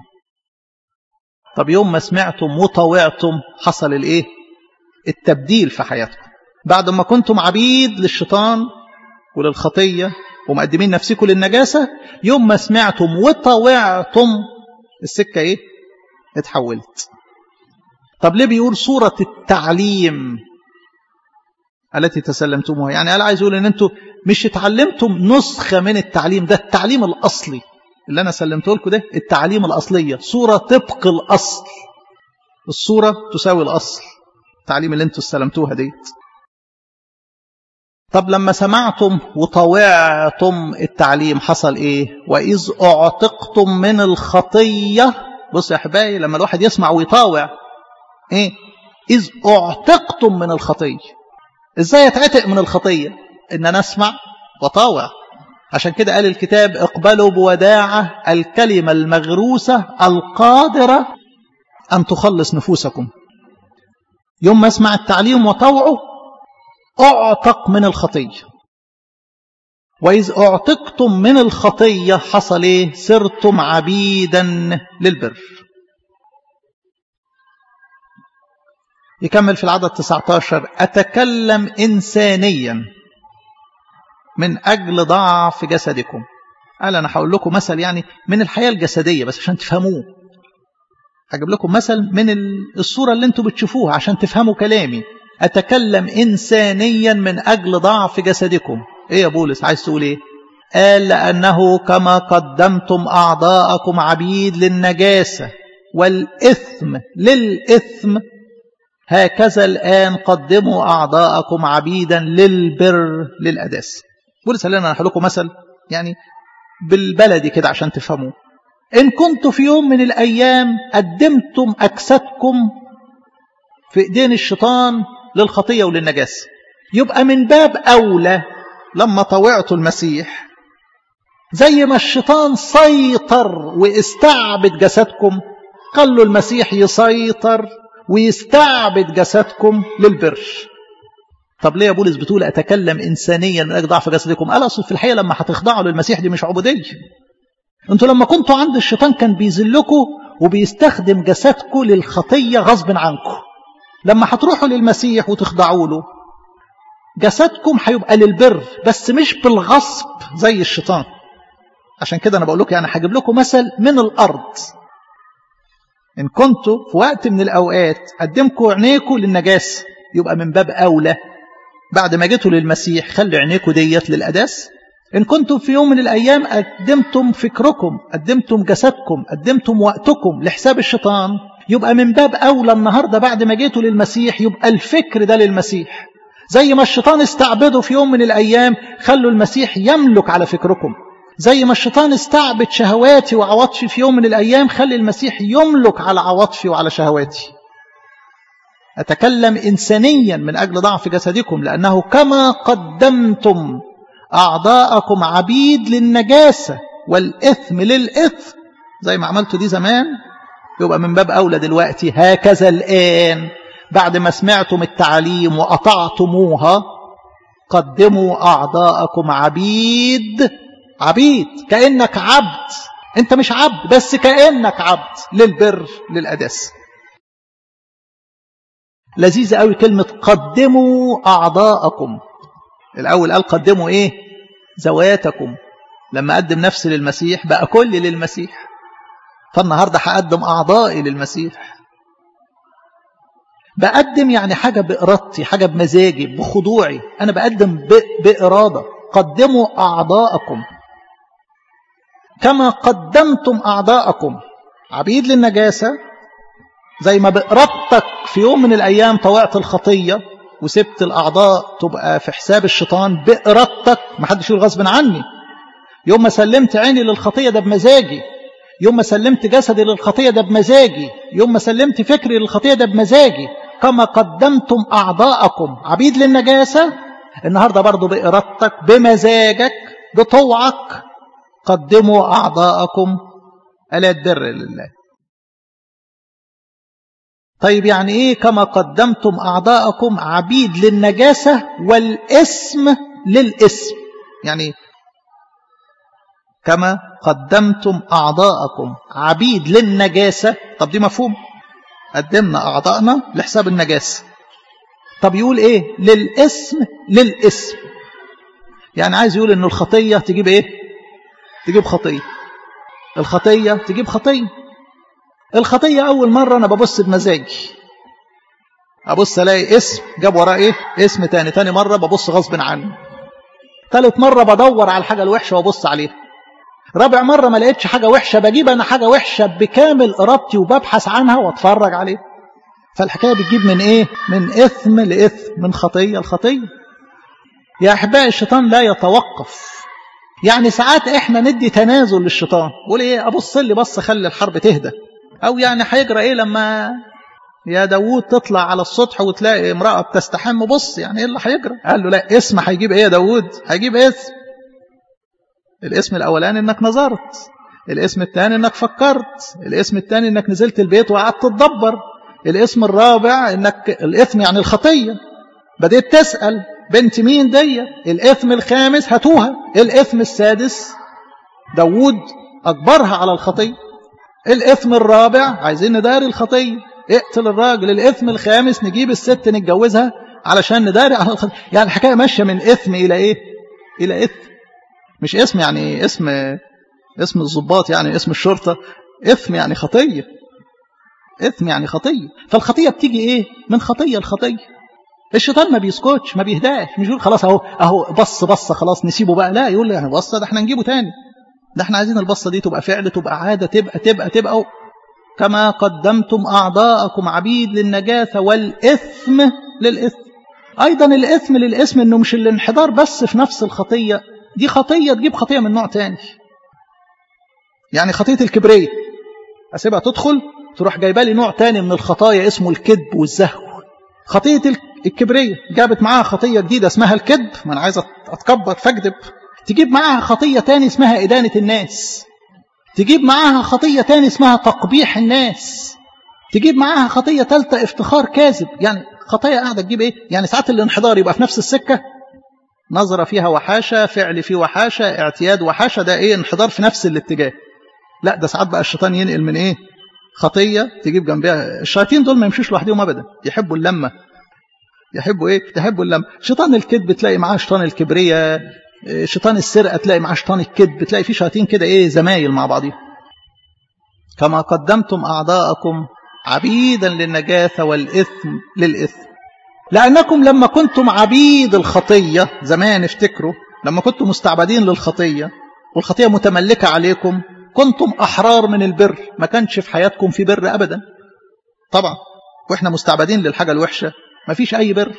طب يوم ما سمعتم وطوعتم حصل الإيه التبديل في حياتكم بعد ما كنتم عبيد للشيطان وللخطية ومقدمين نفسكم للنجاسة يوم ما سمعتم وطوعتم السكة إيه اتحولت طب ليه بيقول صورة التعليم التي تسلمتموها يعني قال عايز يقول ان انتوا مش اتعلمتم نسخة من التعليم ده التعليم الأصلي اللي أنا سلمته لكم ده التعليم الأصلية صورة طبق الأصل الصورة تساوي الأصل التعليم اللي انتوا استلمتوها ديت طب لما سمعتم وطوعتم التعليم حصل ايه وإذ أعتقتم من الخطية بص يا أحبائي لما الواحد يسمع ويطاوع ايه إذ أعتقتم من الخطية ازاي اتعتق من الخطية ان انا اسمع وطاوع عشان كده قال الكتاب اقبلوا بوداعة الكلمة المغروسة القادرة أن تخلص نفوسكم يوم ما اسمع التعليم وطوعه اعتق من الخطية وإذ اعتقتم من الخطية حصل ايه صرتم عبيدا للبر يكمل في العدد 19 أتكلم إنسانيا من أجل ضعف جسدكم قال أنا هقول لكم مثل يعني من الحياة الجسدية بس عشان تفهموه هجيب لكم مثل من الصورة اللي انتم بتشوفوها عشان تفهموا كلامي أتكلم إنسانيا من أجل ضعف جسدكم إيه يا بولس عايز تقول إيه قال لأنه كما قدمتم أعضاءكم عبيد للنجاسة والإثم للإثم هكذا الآن قدموا أعضاءكم عبيدا للبر للأداس بولس قال لنا أنا لكم مثل يعني بالبلدي كده عشان تفهموه إن كنت في يوم من الأيام قدمتم أجسادكم في إيدين الشيطان للخطية وللنجاسة يبقى من باب أولى لما طوعتوا المسيح زي ما الشيطان سيطر واستعبد جسدكم خلوا المسيح يسيطر ويستعبد جسدكم للبر طب ليه يا بولس بتقول أتكلم إنسانيا من أجل ضعف جسدكم قال أصل في الحقيقة لما هتخضعوا للمسيح دي مش عبودية انتوا لما كنتوا عند الشيطان كان بيذلكوا وبيستخدم جسدكم للخطية غصب عنكم لما هتروحوا للمسيح وتخضعوا له جسدكم هيبقى للبر بس مش بالغصب زي الشيطان عشان كده انا بقول لكم يعني هجيب لكم مثل من الارض ان كنتوا في وقت من الاوقات قدمكوا عينيكم للنجاسه يبقى من باب اولى بعد ما جيتوا للمسيح خلي عينيكم ديت للاداس ان كنتم في يوم من الايام قدمتم فكركم قدمتم جسدكم قدمتم وقتكم لحساب الشيطان يبقى من باب اولى النهارده بعد ما جيتوا للمسيح يبقى الفكر ده للمسيح زي ما الشيطان استعبده في يوم من الايام خلوا المسيح يملك على فكركم زي ما الشيطان استعبد شهواتي وعواطفي في يوم من الأيام خلي المسيح يملك على عواطفي وعلى شهواتي أتكلم إنسانيا من أجل ضعف جسدكم لأنه كما قدمتم أعضاءكم عبيد للنجاسة والإثم للإثم زي ما عملتوا دي زمان يبقى من باب أولى دلوقتي هكذا الآن بعد ما سمعتم التعاليم وأطعتموها قدموا أعضاءكم عبيد عبيد كأنك عبد انت مش عبد بس كأنك عبد للبر للأداس لذيذة قوي كلمة قدموا أعضاءكم الأول قال قدموا إيه زواتكم لما أقدم نفسي للمسيح بقى كل للمسيح فالنهاردة هقدم أعضائي للمسيح بقدم يعني حاجة بإرادتي حاجة بمزاجي بخضوعي أنا بقدم بإرادة قدموا أعضاءكم كما قدمتم أعضاءكم عبيد للنجاسة زي ما بإرادتك في يوم من الأيام طوعت الخطية وسبت الأعضاء تبقى في حساب الشيطان بإرادتك ما حدش يقول غصب عني يوم ما سلمت عيني للخطية ده بمزاجي يوم ما سلمت جسدي للخطية ده بمزاجي يوم ما سلمت فكري للخطية ده بمزاجي كما قدمتم أعضاءكم عبيد للنجاسة النهاردة برضو بإرادتك بمزاجك بطوعك قدموا أعضاءكم ألا البر لله طيب يعني إيه كما قدمتم أعضاءكم عبيد للنجاسة والاسم للاسم يعني كما قدمتم أعضاءكم عبيد للنجاسة طب دي مفهوم قدمنا أعضاءنا لحساب النجاسة طب يقول إيه للاسم للاسم يعني عايز يقول إن الخطية تجيب إيه تجيب خطية الخطية تجيب خطية الخطية أول مرة أنا ببص بمزاجي أبص ألاقي اسم جاب وراه إيه اسم تاني تاني مرة ببص غصب عني ثالث مرة بدور على الحاجة الوحشة وابص عليها رابع مرة ما لقيتش حاجة وحشة بجيب أنا حاجة وحشة بكامل إرادتي وببحث عنها واتفرج عليها فالحكاية بتجيب من إيه من إثم لإثم من خطية لخطية يا أحبائي الشيطان لا يتوقف يعني ساعات إحنا ندي تنازل للشيطان قول إيه أبص لي بص خلي الحرب تهدى أو يعني هيجرى إيه لما يا داوود تطلع على السطح وتلاقي امرأة بتستحم بص يعني إيه اللي هيجرى قال له لا اسم هيجيب إيه يا داوود هيجيب اسم الاسم الأولاني إنك نظرت الاسم الثاني إنك فكرت الاسم الثاني إنك نزلت البيت وقعدت تدبر الاسم الرابع انك الاثم يعني الخطيه بديت تسال بنت مين دي الاثم الخامس هاتوها الاثم السادس داوود اجبرها على الخطيه الاثم الرابع عايزين نداري الخطيه اقتل الراجل الاثم الخامس نجيب الست نتجوزها علشان نداري على الخطيه يعني الحكايه ماشيه من اثم الى ايه الى اثم مش اسم يعني اسم اسم الضباط يعني اسم الشرطه اثم يعني خطيه اثم يعني خطيه فالخطيه بتيجي ايه من خطيه لخطيه الشيطان ما بيسكتش ما بيهداش مش يقول خلاص اهو اهو بص بصه خلاص نسيبه بقى لا يقول يعني بصه ده احنا نجيبه تاني ده احنا عايزين البصه دي تبقى فعل تبقى عاده تبقى تبقى تبقى كما قدمتم اعضاءكم عبيد للنجاسه والاثم للاثم ايضا الاثم للاسم انه مش الانحدار بس في نفس الخطيه دي خطيه تجيب خطيه من نوع تاني يعني خطيه الكبريه اسيبها تدخل تروح جايبه لي نوع تاني من الخطايا اسمه الكذب والزهو خطيه الكبريه جابت معاها خطيه جديده اسمها الكذب ما انا عايز اتكبر فاكذب تجيب معاها خطيه تاني اسمها ادانه الناس تجيب معاها خطيه تاني اسمها تقبيح الناس تجيب معاها خطيه ثالثه افتخار كاذب يعني خطايا قاعده تجيب ايه يعني ساعات الانحدار يبقى في نفس السكه نظره فيها وحاشه فعل فيه وحاشه اعتياد وحاشه ده ايه انحدار في نفس الاتجاه لا ده ساعات بقى الشيطان ينقل من ايه خطيه تجيب جنبها الشياطين دول ما يمشوش لوحدهم ابدا يحبوا اللمه يحبوا ايه يحبوا اللمه شيطان الكذب تلاقي معاه شيطان الكبريه شيطان السرقه تلاقي معاه شيطان الكذب تلاقي في شياطين كده ايه زمايل مع بعضهم كما قدمتم اعضاءكم عبيدا للنجاسه والاثم للاثم لانكم لما كنتم عبيد الخطيه زمان افتكروا لما كنتم مستعبدين للخطيه والخطيه متملكه عليكم كنتم أحرار من البر ما كانش في حياتكم في بر أبدا طبعا وإحنا مستعبدين للحاجة الوحشة ما فيش أي بر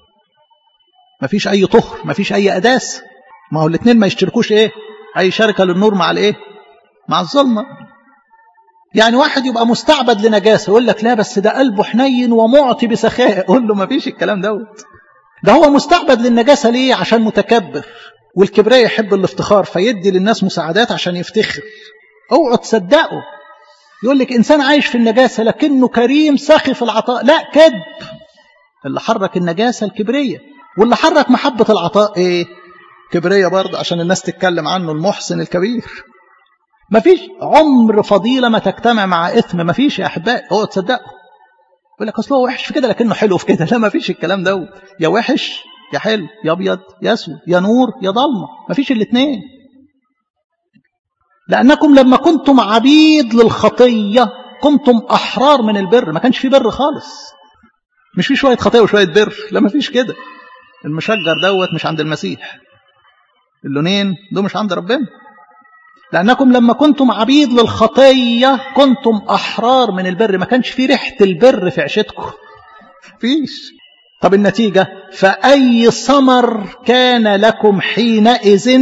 ما فيش أي طهر ما فيش أي أداس ما هو الاثنين ما يشتركوش إيه أي شركة للنور مع الإيه مع الظلمة يعني واحد يبقى مستعبد لنجاسة يقول لك لا بس ده قلبه حنين ومعطي بسخاء قول له ما فيش الكلام دوت ده هو مستعبد للنجاسة ليه عشان متكبر والكبرياء يحب الافتخار فيدي للناس مساعدات عشان يفتخر اوعوا تصدقوا يقول لك انسان عايش في النجاسه لكنه كريم سخي في العطاء لا كذب اللي حرك النجاسه الكبريه واللي حرك محبه العطاء ايه كبريه برضه عشان الناس تتكلم عنه المحسن الكبير مفيش عمر فضيله ما تجتمع مع اثم مفيش يا احبائي اوعوا تصدقوا يقول لك اصل هو وحش في كده لكنه حلو في كده لا مفيش الكلام ده يا وحش يا حلو يا ابيض يا اسود يا نور يا ضلمه مفيش الاثنين لأنكم لما كنتم عبيد للخطية كنتم أحرار من البر ما كانش في بر خالص مش في شوية خطية وشوية بر لا ما فيش كده المشجر دوت مش عند المسيح اللونين دول مش عند ربنا لأنكم لما كنتم عبيد للخطية كنتم أحرار من البر ما كانش في ريحة البر في عشتكم فيش طب النتيجة فأي ثمر كان لكم حينئذ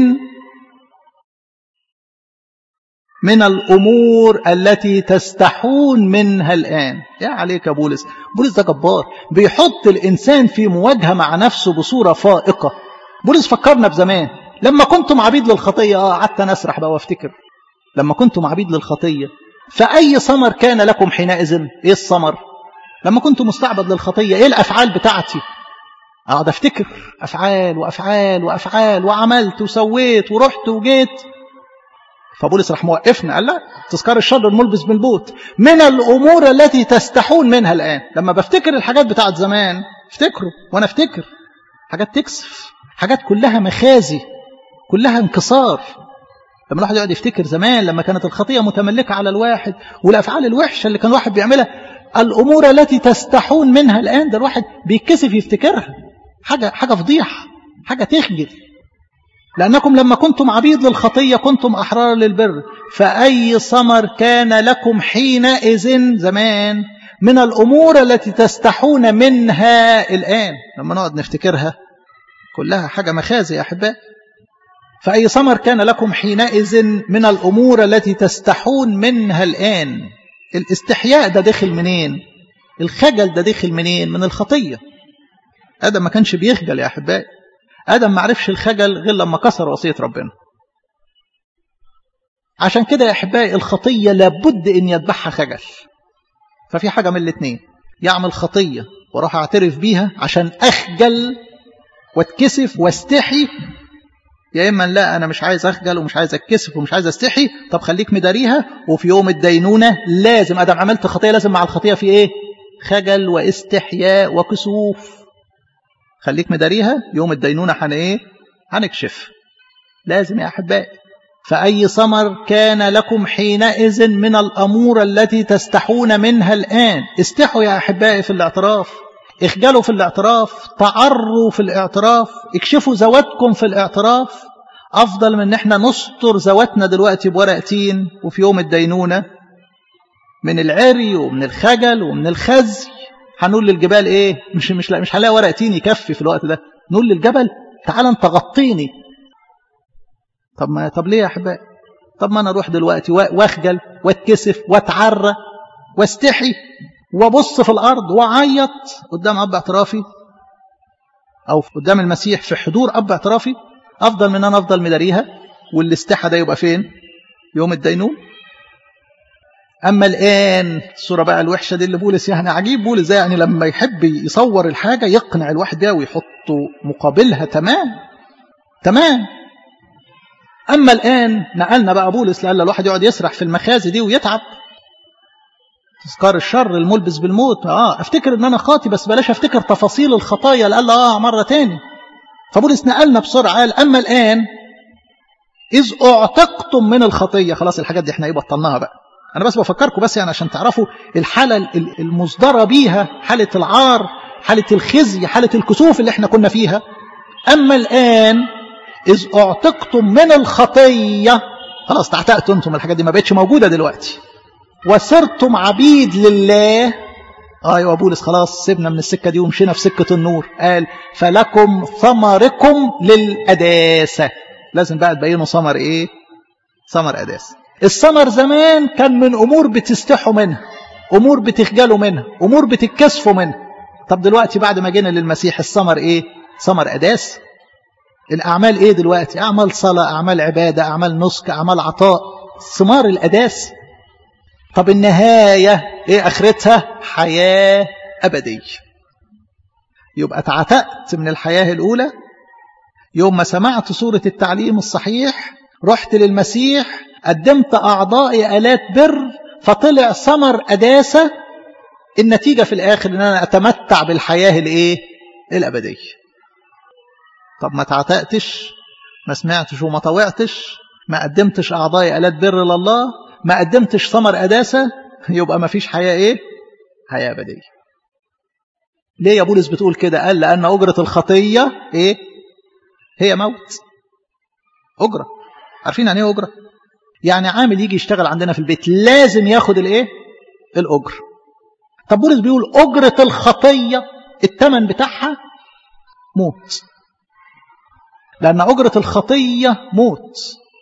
من الأمور التي تستحون منها الآن يا عليك يا بولس بولس ده جبار بيحط الإنسان في مواجهة مع نفسه بصورة فائقة بولس فكرنا بزمان لما كنتم عبيد للخطية آه قعدت أنا أسرح بقى وافتكر لما كنتم عبيد للخطية فأي ثمر كان لكم حينئذ إيه الثمر لما كنتم مستعبد للخطية إيه الأفعال بتاعتي أقعد أفتكر أفعال وأفعال وأفعال وعملت وسويت ورحت وجيت فبولس راح موقفنا قال لا تذكار الشر الملبس بالبوت من الامور التي تستحون منها الان لما بفتكر الحاجات بتاعت زمان افتكروا وانا افتكر حاجات تكسف حاجات كلها مخازي كلها انكسار لما الواحد يقعد يفتكر زمان لما كانت الخطيه متملكه على الواحد والافعال الوحشه اللي كان الواحد بيعملها الامور التي تستحون منها الان ده الواحد بيتكسف يفتكرها حاجه حاجه فضيحه حاجه تخجل لأنكم لما كنتم عبيد للخطية كنتم أحرار للبر فأي ثمر كان لكم حينئذ زمان من الأمور التي تستحون منها الآن لما نقعد نفتكرها كلها حاجة مخازي يا أحباء فأي ثمر كان لكم حينئذ من الأمور التي تستحون منها الآن الاستحياء ده داخل منين الخجل ده داخل منين من الخطية آدم ما كانش بيخجل يا أحبائي آدم ما عرفش الخجل غير لما كسر وصية ربنا عشان كده يا أحبائي الخطية لابد أن يتبعها خجل ففي حاجة من الاثنين يعمل خطية واروح اعترف بيها عشان اخجل واتكسف واستحي يا اما لا انا مش عايز اخجل ومش عايز اتكسف ومش عايز استحي طب خليك مداريها وفي يوم الدينونه لازم ادم عملت خطيه لازم مع الخطيه في ايه خجل واستحياء وكسوف خليك مداريها يوم الدينونه حن ايه هنكشف لازم يا احبائي فاي ثمر كان لكم حينئذ من الامور التي تستحون منها الان استحوا يا احبائي في الاعتراف اخجلوا في الاعتراف تعروا في الاعتراف اكشفوا ذواتكم في الاعتراف افضل من ان احنا نستر ذواتنا دلوقتي بورق تين وفي يوم الدينونه من العري ومن الخجل ومن الخزي هنقول للجبال ايه مش مش لا مش هنلاقي ورق تين يكفي في الوقت ده نقول للجبل تعال انت غطيني طب ما طب ليه يا احبائي طب ما انا اروح دلوقتي واخجل واتكسف واتعرى واستحي وابص في الارض واعيط قدام اب اعترافي او قدام المسيح في حضور اب اعترافي افضل من انا افضل مداريها والاستحى ده يبقى فين يوم الدينون اما الان الصوره بقى الوحشه دي اللي بولس يعني عجيب بولس ده يعني لما يحب يصور الحاجه يقنع الواحد بيها ويحطه مقابلها تمام تمام اما الان نقلنا بقى بولس لألا الواحد يقعد يسرح في المخازي دي ويتعب تذكار الشر الملبس بالموت اه افتكر ان انا خاطي بس بلاش افتكر تفاصيل الخطايا لألا اه مره تاني فبولس نقلنا بسرعه قال اما الان اذ اعتقتم من الخطيه خلاص الحاجات دي احنا ايه بطلناها بقى انا بس بفكركم بس يعني عشان تعرفوا الحاله المصدره بيها حاله العار حاله الخزي حاله الكسوف اللي احنا كنا فيها اما الان اذ اعتقتم من الخطيه خلاص تعتقتوا انتم الحاجات دي ما بقتش موجوده دلوقتي وصرتم عبيد لله ايوه بولس خلاص سيبنا من السكه دي ومشينا في سكه النور قال فلكم ثمركم للقداسه لازم بقى تبينوا ثمر ايه ثمر قداسه الثمر زمان كان من امور بتستحوا منها امور بتخجلوا منها امور بتتكسفوا منها طب دلوقتي بعد ما جينا للمسيح الثمر ايه ثمر قداسه الاعمال ايه دلوقتي اعمال صلاه اعمال عباده اعمال نسك اعمال عطاء ثمار القداسه طب النهاية ايه اخرتها حياة ابدية يبقى تعتقت من الحياة الاولى يوم ما سمعت سورة التعليم الصحيح رحت للمسيح قدمت اعضائي الات بر فطلع ثمر قداسة النتيجة في الاخر ان انا اتمتع بالحياة الايه الابدية طب ما تعتقتش ما سمعتش وما طوعتش ما قدمتش اعضائي الات بر لله ما قدمتش ثمر قداسة يبقى ما فيش حياة ايه حياة أبدية ليه يا بولس بتقول كده قال لأن أجرة الخطية ايه هي موت أجرة عارفين يعني ايه أجرة يعني عامل يجي يشتغل عندنا في البيت لازم ياخد الايه الأجر طب بولس بيقول أجرة الخطية الثمن بتاعها موت لأن أجرة الخطية موت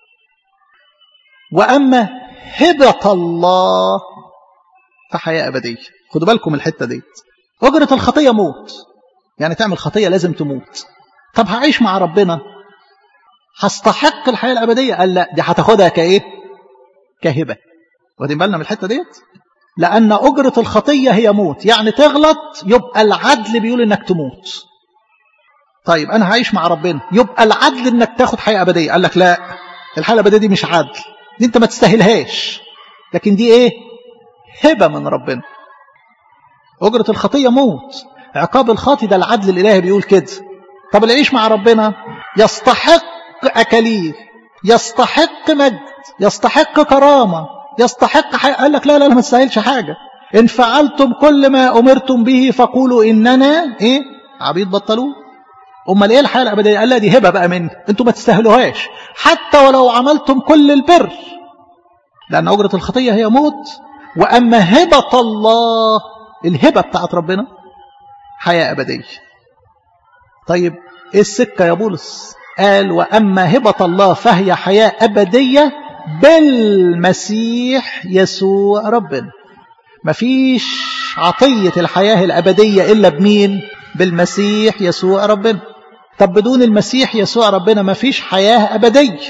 وأما هبة الله فحياة أبدية خدوا بالكم الحتة دي أجرة الخطية موت يعني تعمل خطية لازم تموت طب هعيش مع ربنا هستحق الحياة الأبدية قال لا دي هتاخدها كإيه كهبة واخدين بالنا من الحتة ديت لأن أجرة الخطية هي موت يعني تغلط يبقى العدل بيقول إنك تموت طيب أنا هعيش مع ربنا يبقى العدل إنك تاخد حياة أبدية قال لك لا الحياة الأبدية دي مش عدل دي انت ما تستاهلهاش لكن دي ايه هبة من ربنا أجرة الخطية موت عقاب الخاطي ده العدل الإلهي بيقول كده طب اللي يعيش مع ربنا يستحق أكاليل يستحق مجد يستحق كرامة يستحق حاجة قال لك لا لا لا ما تستاهلش حاجة إن فعلتم كل ما أمرتم به فقولوا إننا إيه عبيد بطلوه امال ايه الحياه الابديه قال لا دي هبه بقى مني انتوا ما تستاهلوهاش حتى ولو عملتم كل البر لان اجره الخطيه هي موت واما هبه الله الهبه بتاعت ربنا حياه ابديه طيب ايه السكه يا بولس قال واما هبه الله فهي حياه ابديه بالمسيح يسوع ربنا مفيش عطيه الحياه الابديه الا بمين بالمسيح يسوع ربنا طب بدون المسيح يسوع ربنا ما فيش حياة أبدية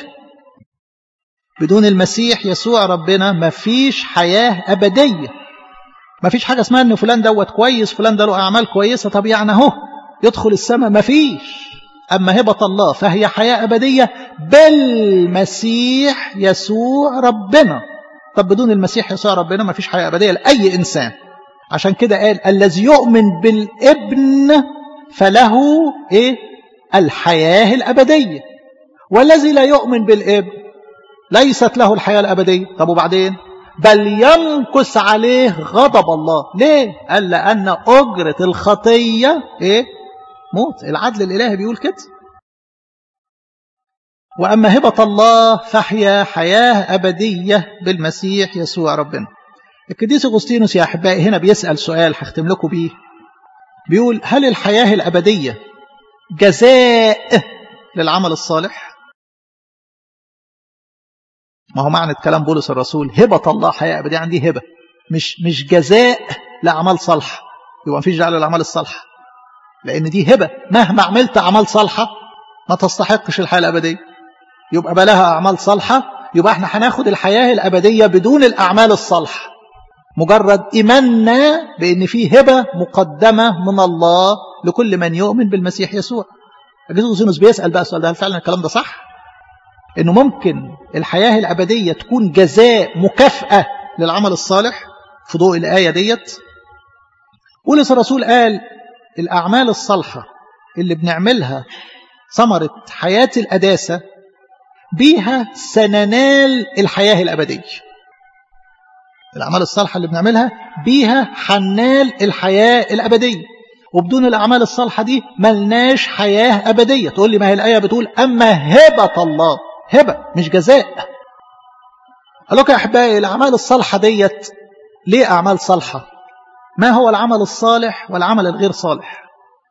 بدون المسيح يسوع ربنا ما فيش حياة أبدية ما فيش حاجة اسمها ان فلان دوت كويس فلان ده له أعمال كويسة طب يعني اهو يدخل السماء ما فيش أما هبة الله فهي حياة أبدية بالمسيح يسوع ربنا طب بدون المسيح يسوع ربنا ما فيش حياة أبدية لأي إنسان عشان كده قال الذي يؤمن بالابن فله إيه الحياة الأبدية والذي لا يؤمن بالابن ليست له الحياة الأبدية طب وبعدين بل ينكس عليه غضب الله ليه قال لأن أجرة الخطية إيه موت العدل الإلهي بيقول كده وأما هبة الله فهي حياة أبدية بالمسيح يسوع ربنا القديس أغسطينوس يا أحبائي هنا بيسأل سؤال هختم لكم بيه بيقول هل الحياة الأبدية جزاء للعمل الصالح ما هو معنى كلام بولس الرسول هبة الله حياة أبدية عندي هبة مش مش جزاء لأعمال صالحة يبقى مفيش داعي للأعمال الصالحة لأن دي هبة مهما عملت أعمال صالحة ما تستحقش الحياة الأبدية يبقى بلاها أعمال صالحة يبقى احنا هناخد الحياة الأبدية بدون الأعمال الصالحة مجرد إيماننا بأن في هبة مقدمة من الله لكل من يؤمن بالمسيح يسوع أجيزوس بيسأل بقى السؤال ده هل فعلا الكلام ده صح؟ إنه ممكن الحياة الأبدية تكون جزاء مكافأة للعمل الصالح في ضوء الآية ديت بولس الرسول قال الأعمال الصالحة اللي بنعملها ثمرة حياة القداسة بيها سننال الحياة الأبدية الأعمال الصالحة اللي بنعملها بيها حنال الحياة الأبدية وبدون الأعمال الصالحة دي ملناش حياة أبدية تقول لي ما هي الآية بتقول أما هبة الله هبة مش جزاء قال لك يا أحبائي الأعمال الصالحة ديت ليه أعمال صالحة ما هو العمل الصالح والعمل الغير صالح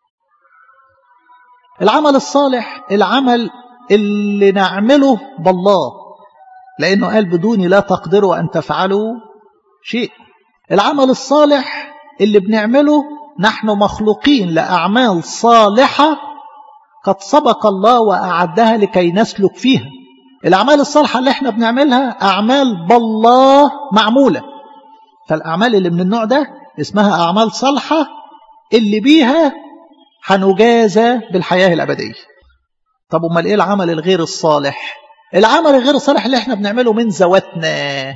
العمل الصالح العمل اللي نعمله بالله لأنه قال بدوني لا تقدروا أن تفعلوا شيء العمل الصالح اللي بنعمله نحن مخلوقين لأعمال صالحة قد سبق الله وأعدها لكي نسلك فيها الأعمال الصالحة اللي احنا بنعملها أعمال بالله معمولة فالأعمال اللي من النوع ده اسمها أعمال صالحة اللي بيها هنجازى بالحياة الأبدية طب امال ايه العمل الغير الصالح العمل الغير الصالح اللي احنا بنعمله من ذواتنا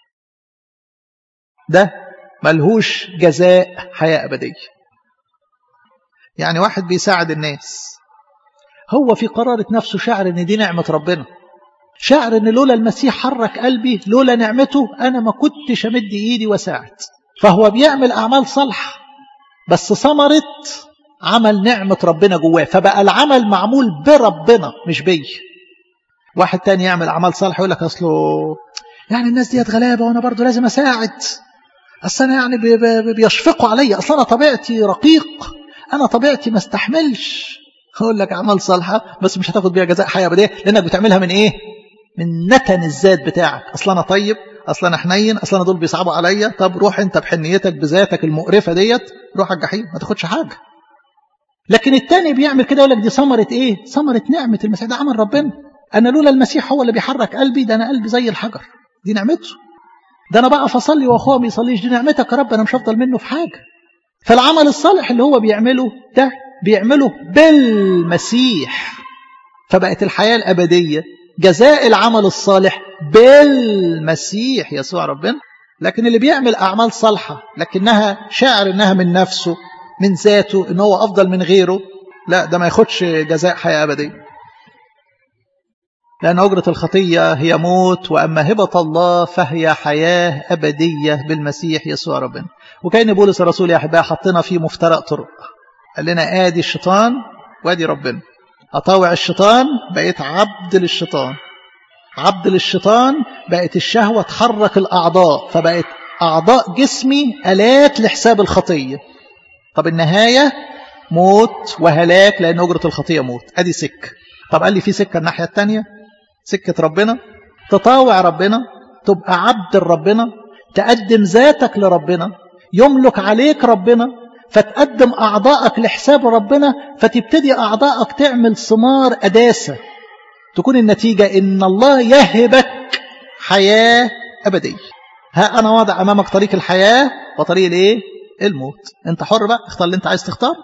ده ملهوش جزاء حياة أبدية يعني واحد بيساعد الناس هو في قرارة نفسه شعر ان دي نعمة ربنا شعر ان لولا المسيح حرك قلبي لولا نعمته انا ما كنتش امد ايدي وساعد فهو بيعمل اعمال صالحة بس ثمرة عمل نعمة ربنا جواه فبقى العمل معمول بربنا مش بي واحد تاني يعمل أعمال صالحة يقول لك أصله يعني الناس ديت غلابة وأنا برضو لازم أساعد أصل أنا يعني بي بي بيشفقوا عليا أصل أنا طبيعتي رقيق أنا طبيعتي ما استحملش أقول لك أعمال صالحة بس مش هتاخد بيها جزاء حياة بديه لأنك بتعملها من إيه؟ من نتن الذات بتاعك أصل أنا طيب أصل أنا حنين أصل أنا دول بيصعبوا عليا طب روح أنت بحنيتك بذاتك المقرفة ديت روح على الجحيم ما تاخدش حاجة لكن التاني بيعمل كده يقول لك دي ثمرة ايه ثمرة نعمة المسيح ده عمل ربنا انا لولا المسيح هو اللي بيحرك قلبي ده انا قلبي زي الحجر دي نعمته ده انا بقى فصلي واخويا ما بيصليش دي نعمتك يا رب انا مش هفضل منه في حاجة فالعمل الصالح اللي هو بيعمله ده بيعمله بالمسيح فبقت الحياة الأبدية جزاء العمل الصالح بالمسيح يسوع ربنا لكن اللي بيعمل أعمال صالحة لكنها شاعر إنها من نفسه من ذاته ان هو افضل من غيره لا ده ما ياخدش جزاء حياه ابديه لان اجره الخطيه هي موت واما هبه الله فهي حياه ابديه بالمسيح يسوع ربنا وكان بولس الرسول يا احبائي حطنا في مفترق طرق قال لنا ادي الشيطان وادي ربنا اطاوع الشيطان بقيت عبد للشيطان عبد للشيطان بقت الشهوه تحرك الاعضاء فبقت اعضاء جسمي الات لحساب الخطيه طب النهاية موت وهلاك لأن أجرة الخطية موت أدي سكة طب قال لي في سكة الناحية التانية سكة ربنا تطاوع ربنا تبقى عبد ربنا تقدم ذاتك لربنا يملك عليك ربنا فتقدم أعضائك لحساب ربنا فتبتدي أعضائك تعمل ثمار أداسة تكون النتيجة إن الله يهبك حياة أبدية ها أنا واضع أمامك طريق الحياة وطريق الإيه الموت أنت حر بقى اختار اللي أنت عايز تختار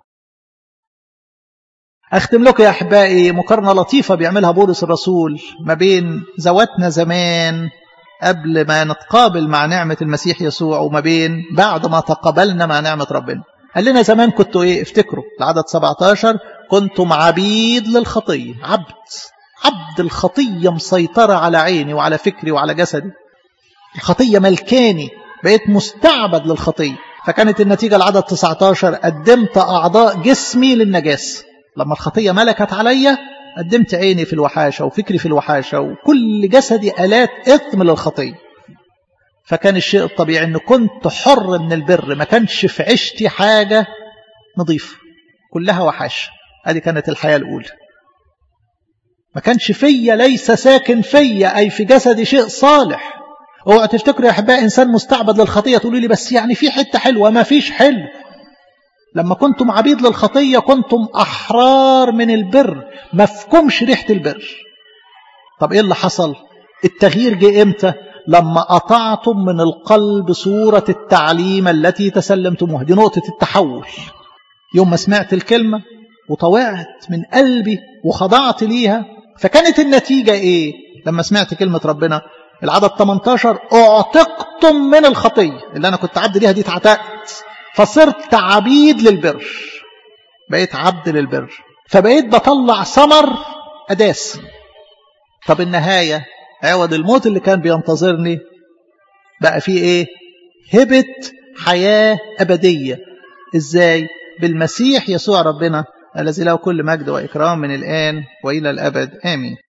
أختم لكم يا أحبائي مقارنة لطيفة بيعملها بولس الرسول ما بين ذواتنا زمان قبل ما نتقابل مع نعمة المسيح يسوع وما بين بعد ما تقابلنا مع نعمة ربنا قال لنا زمان كنتوا ايه افتكروا العدد 17 كنتم عبيد للخطية عبد عبد الخطية مسيطرة على عيني وعلى فكري وعلى جسدي الخطية ملكاني بقيت مستعبد للخطية فكانت النتيجة العدد 19 قدمت أعضاء جسمي للنجاس لما الخطية ملكت عليا قدمت عيني في الوحاشة وفكري في الوحاشة وكل جسدي آلات إثم للخطية فكان الشيء الطبيعي أنه كنت حر من البر ما كانش في عشتي حاجة نظيفة كلها وحاشة هذه كانت الحياة الأولى ما كانش فيا ليس ساكن فيا أي في جسدي شيء صالح اوعوا تفتكروا يا أحباء إنسان مستعبد للخطية تقولوا لي بس يعني في حتة حلوة ما فيش حلو لما كنتم عبيد للخطية كنتم أحرار من البر ما فيكمش ريحة البر طب إيه اللي حصل التغيير جه إمتى لما قطعتم من القلب صورة التعليم التي تسلمتموها دي نقطة التحول يوم ما سمعت الكلمة وطوعت من قلبي وخضعت ليها فكانت النتيجة إيه لما سمعت كلمة ربنا العدد 18 اعتقتم من الخطية اللي أنا كنت عبد ليها دي اتعتقت فصرت عبيد للبر بقيت عبد للبر فبقيت بطلع ثمر أداس طب النهاية عوض الموت اللي كان بينتظرني بقى فيه ايه هبة حياة أبدية ازاي بالمسيح يسوع ربنا الذي له كل مجد وإكرام من الآن وإلى الأبد آمين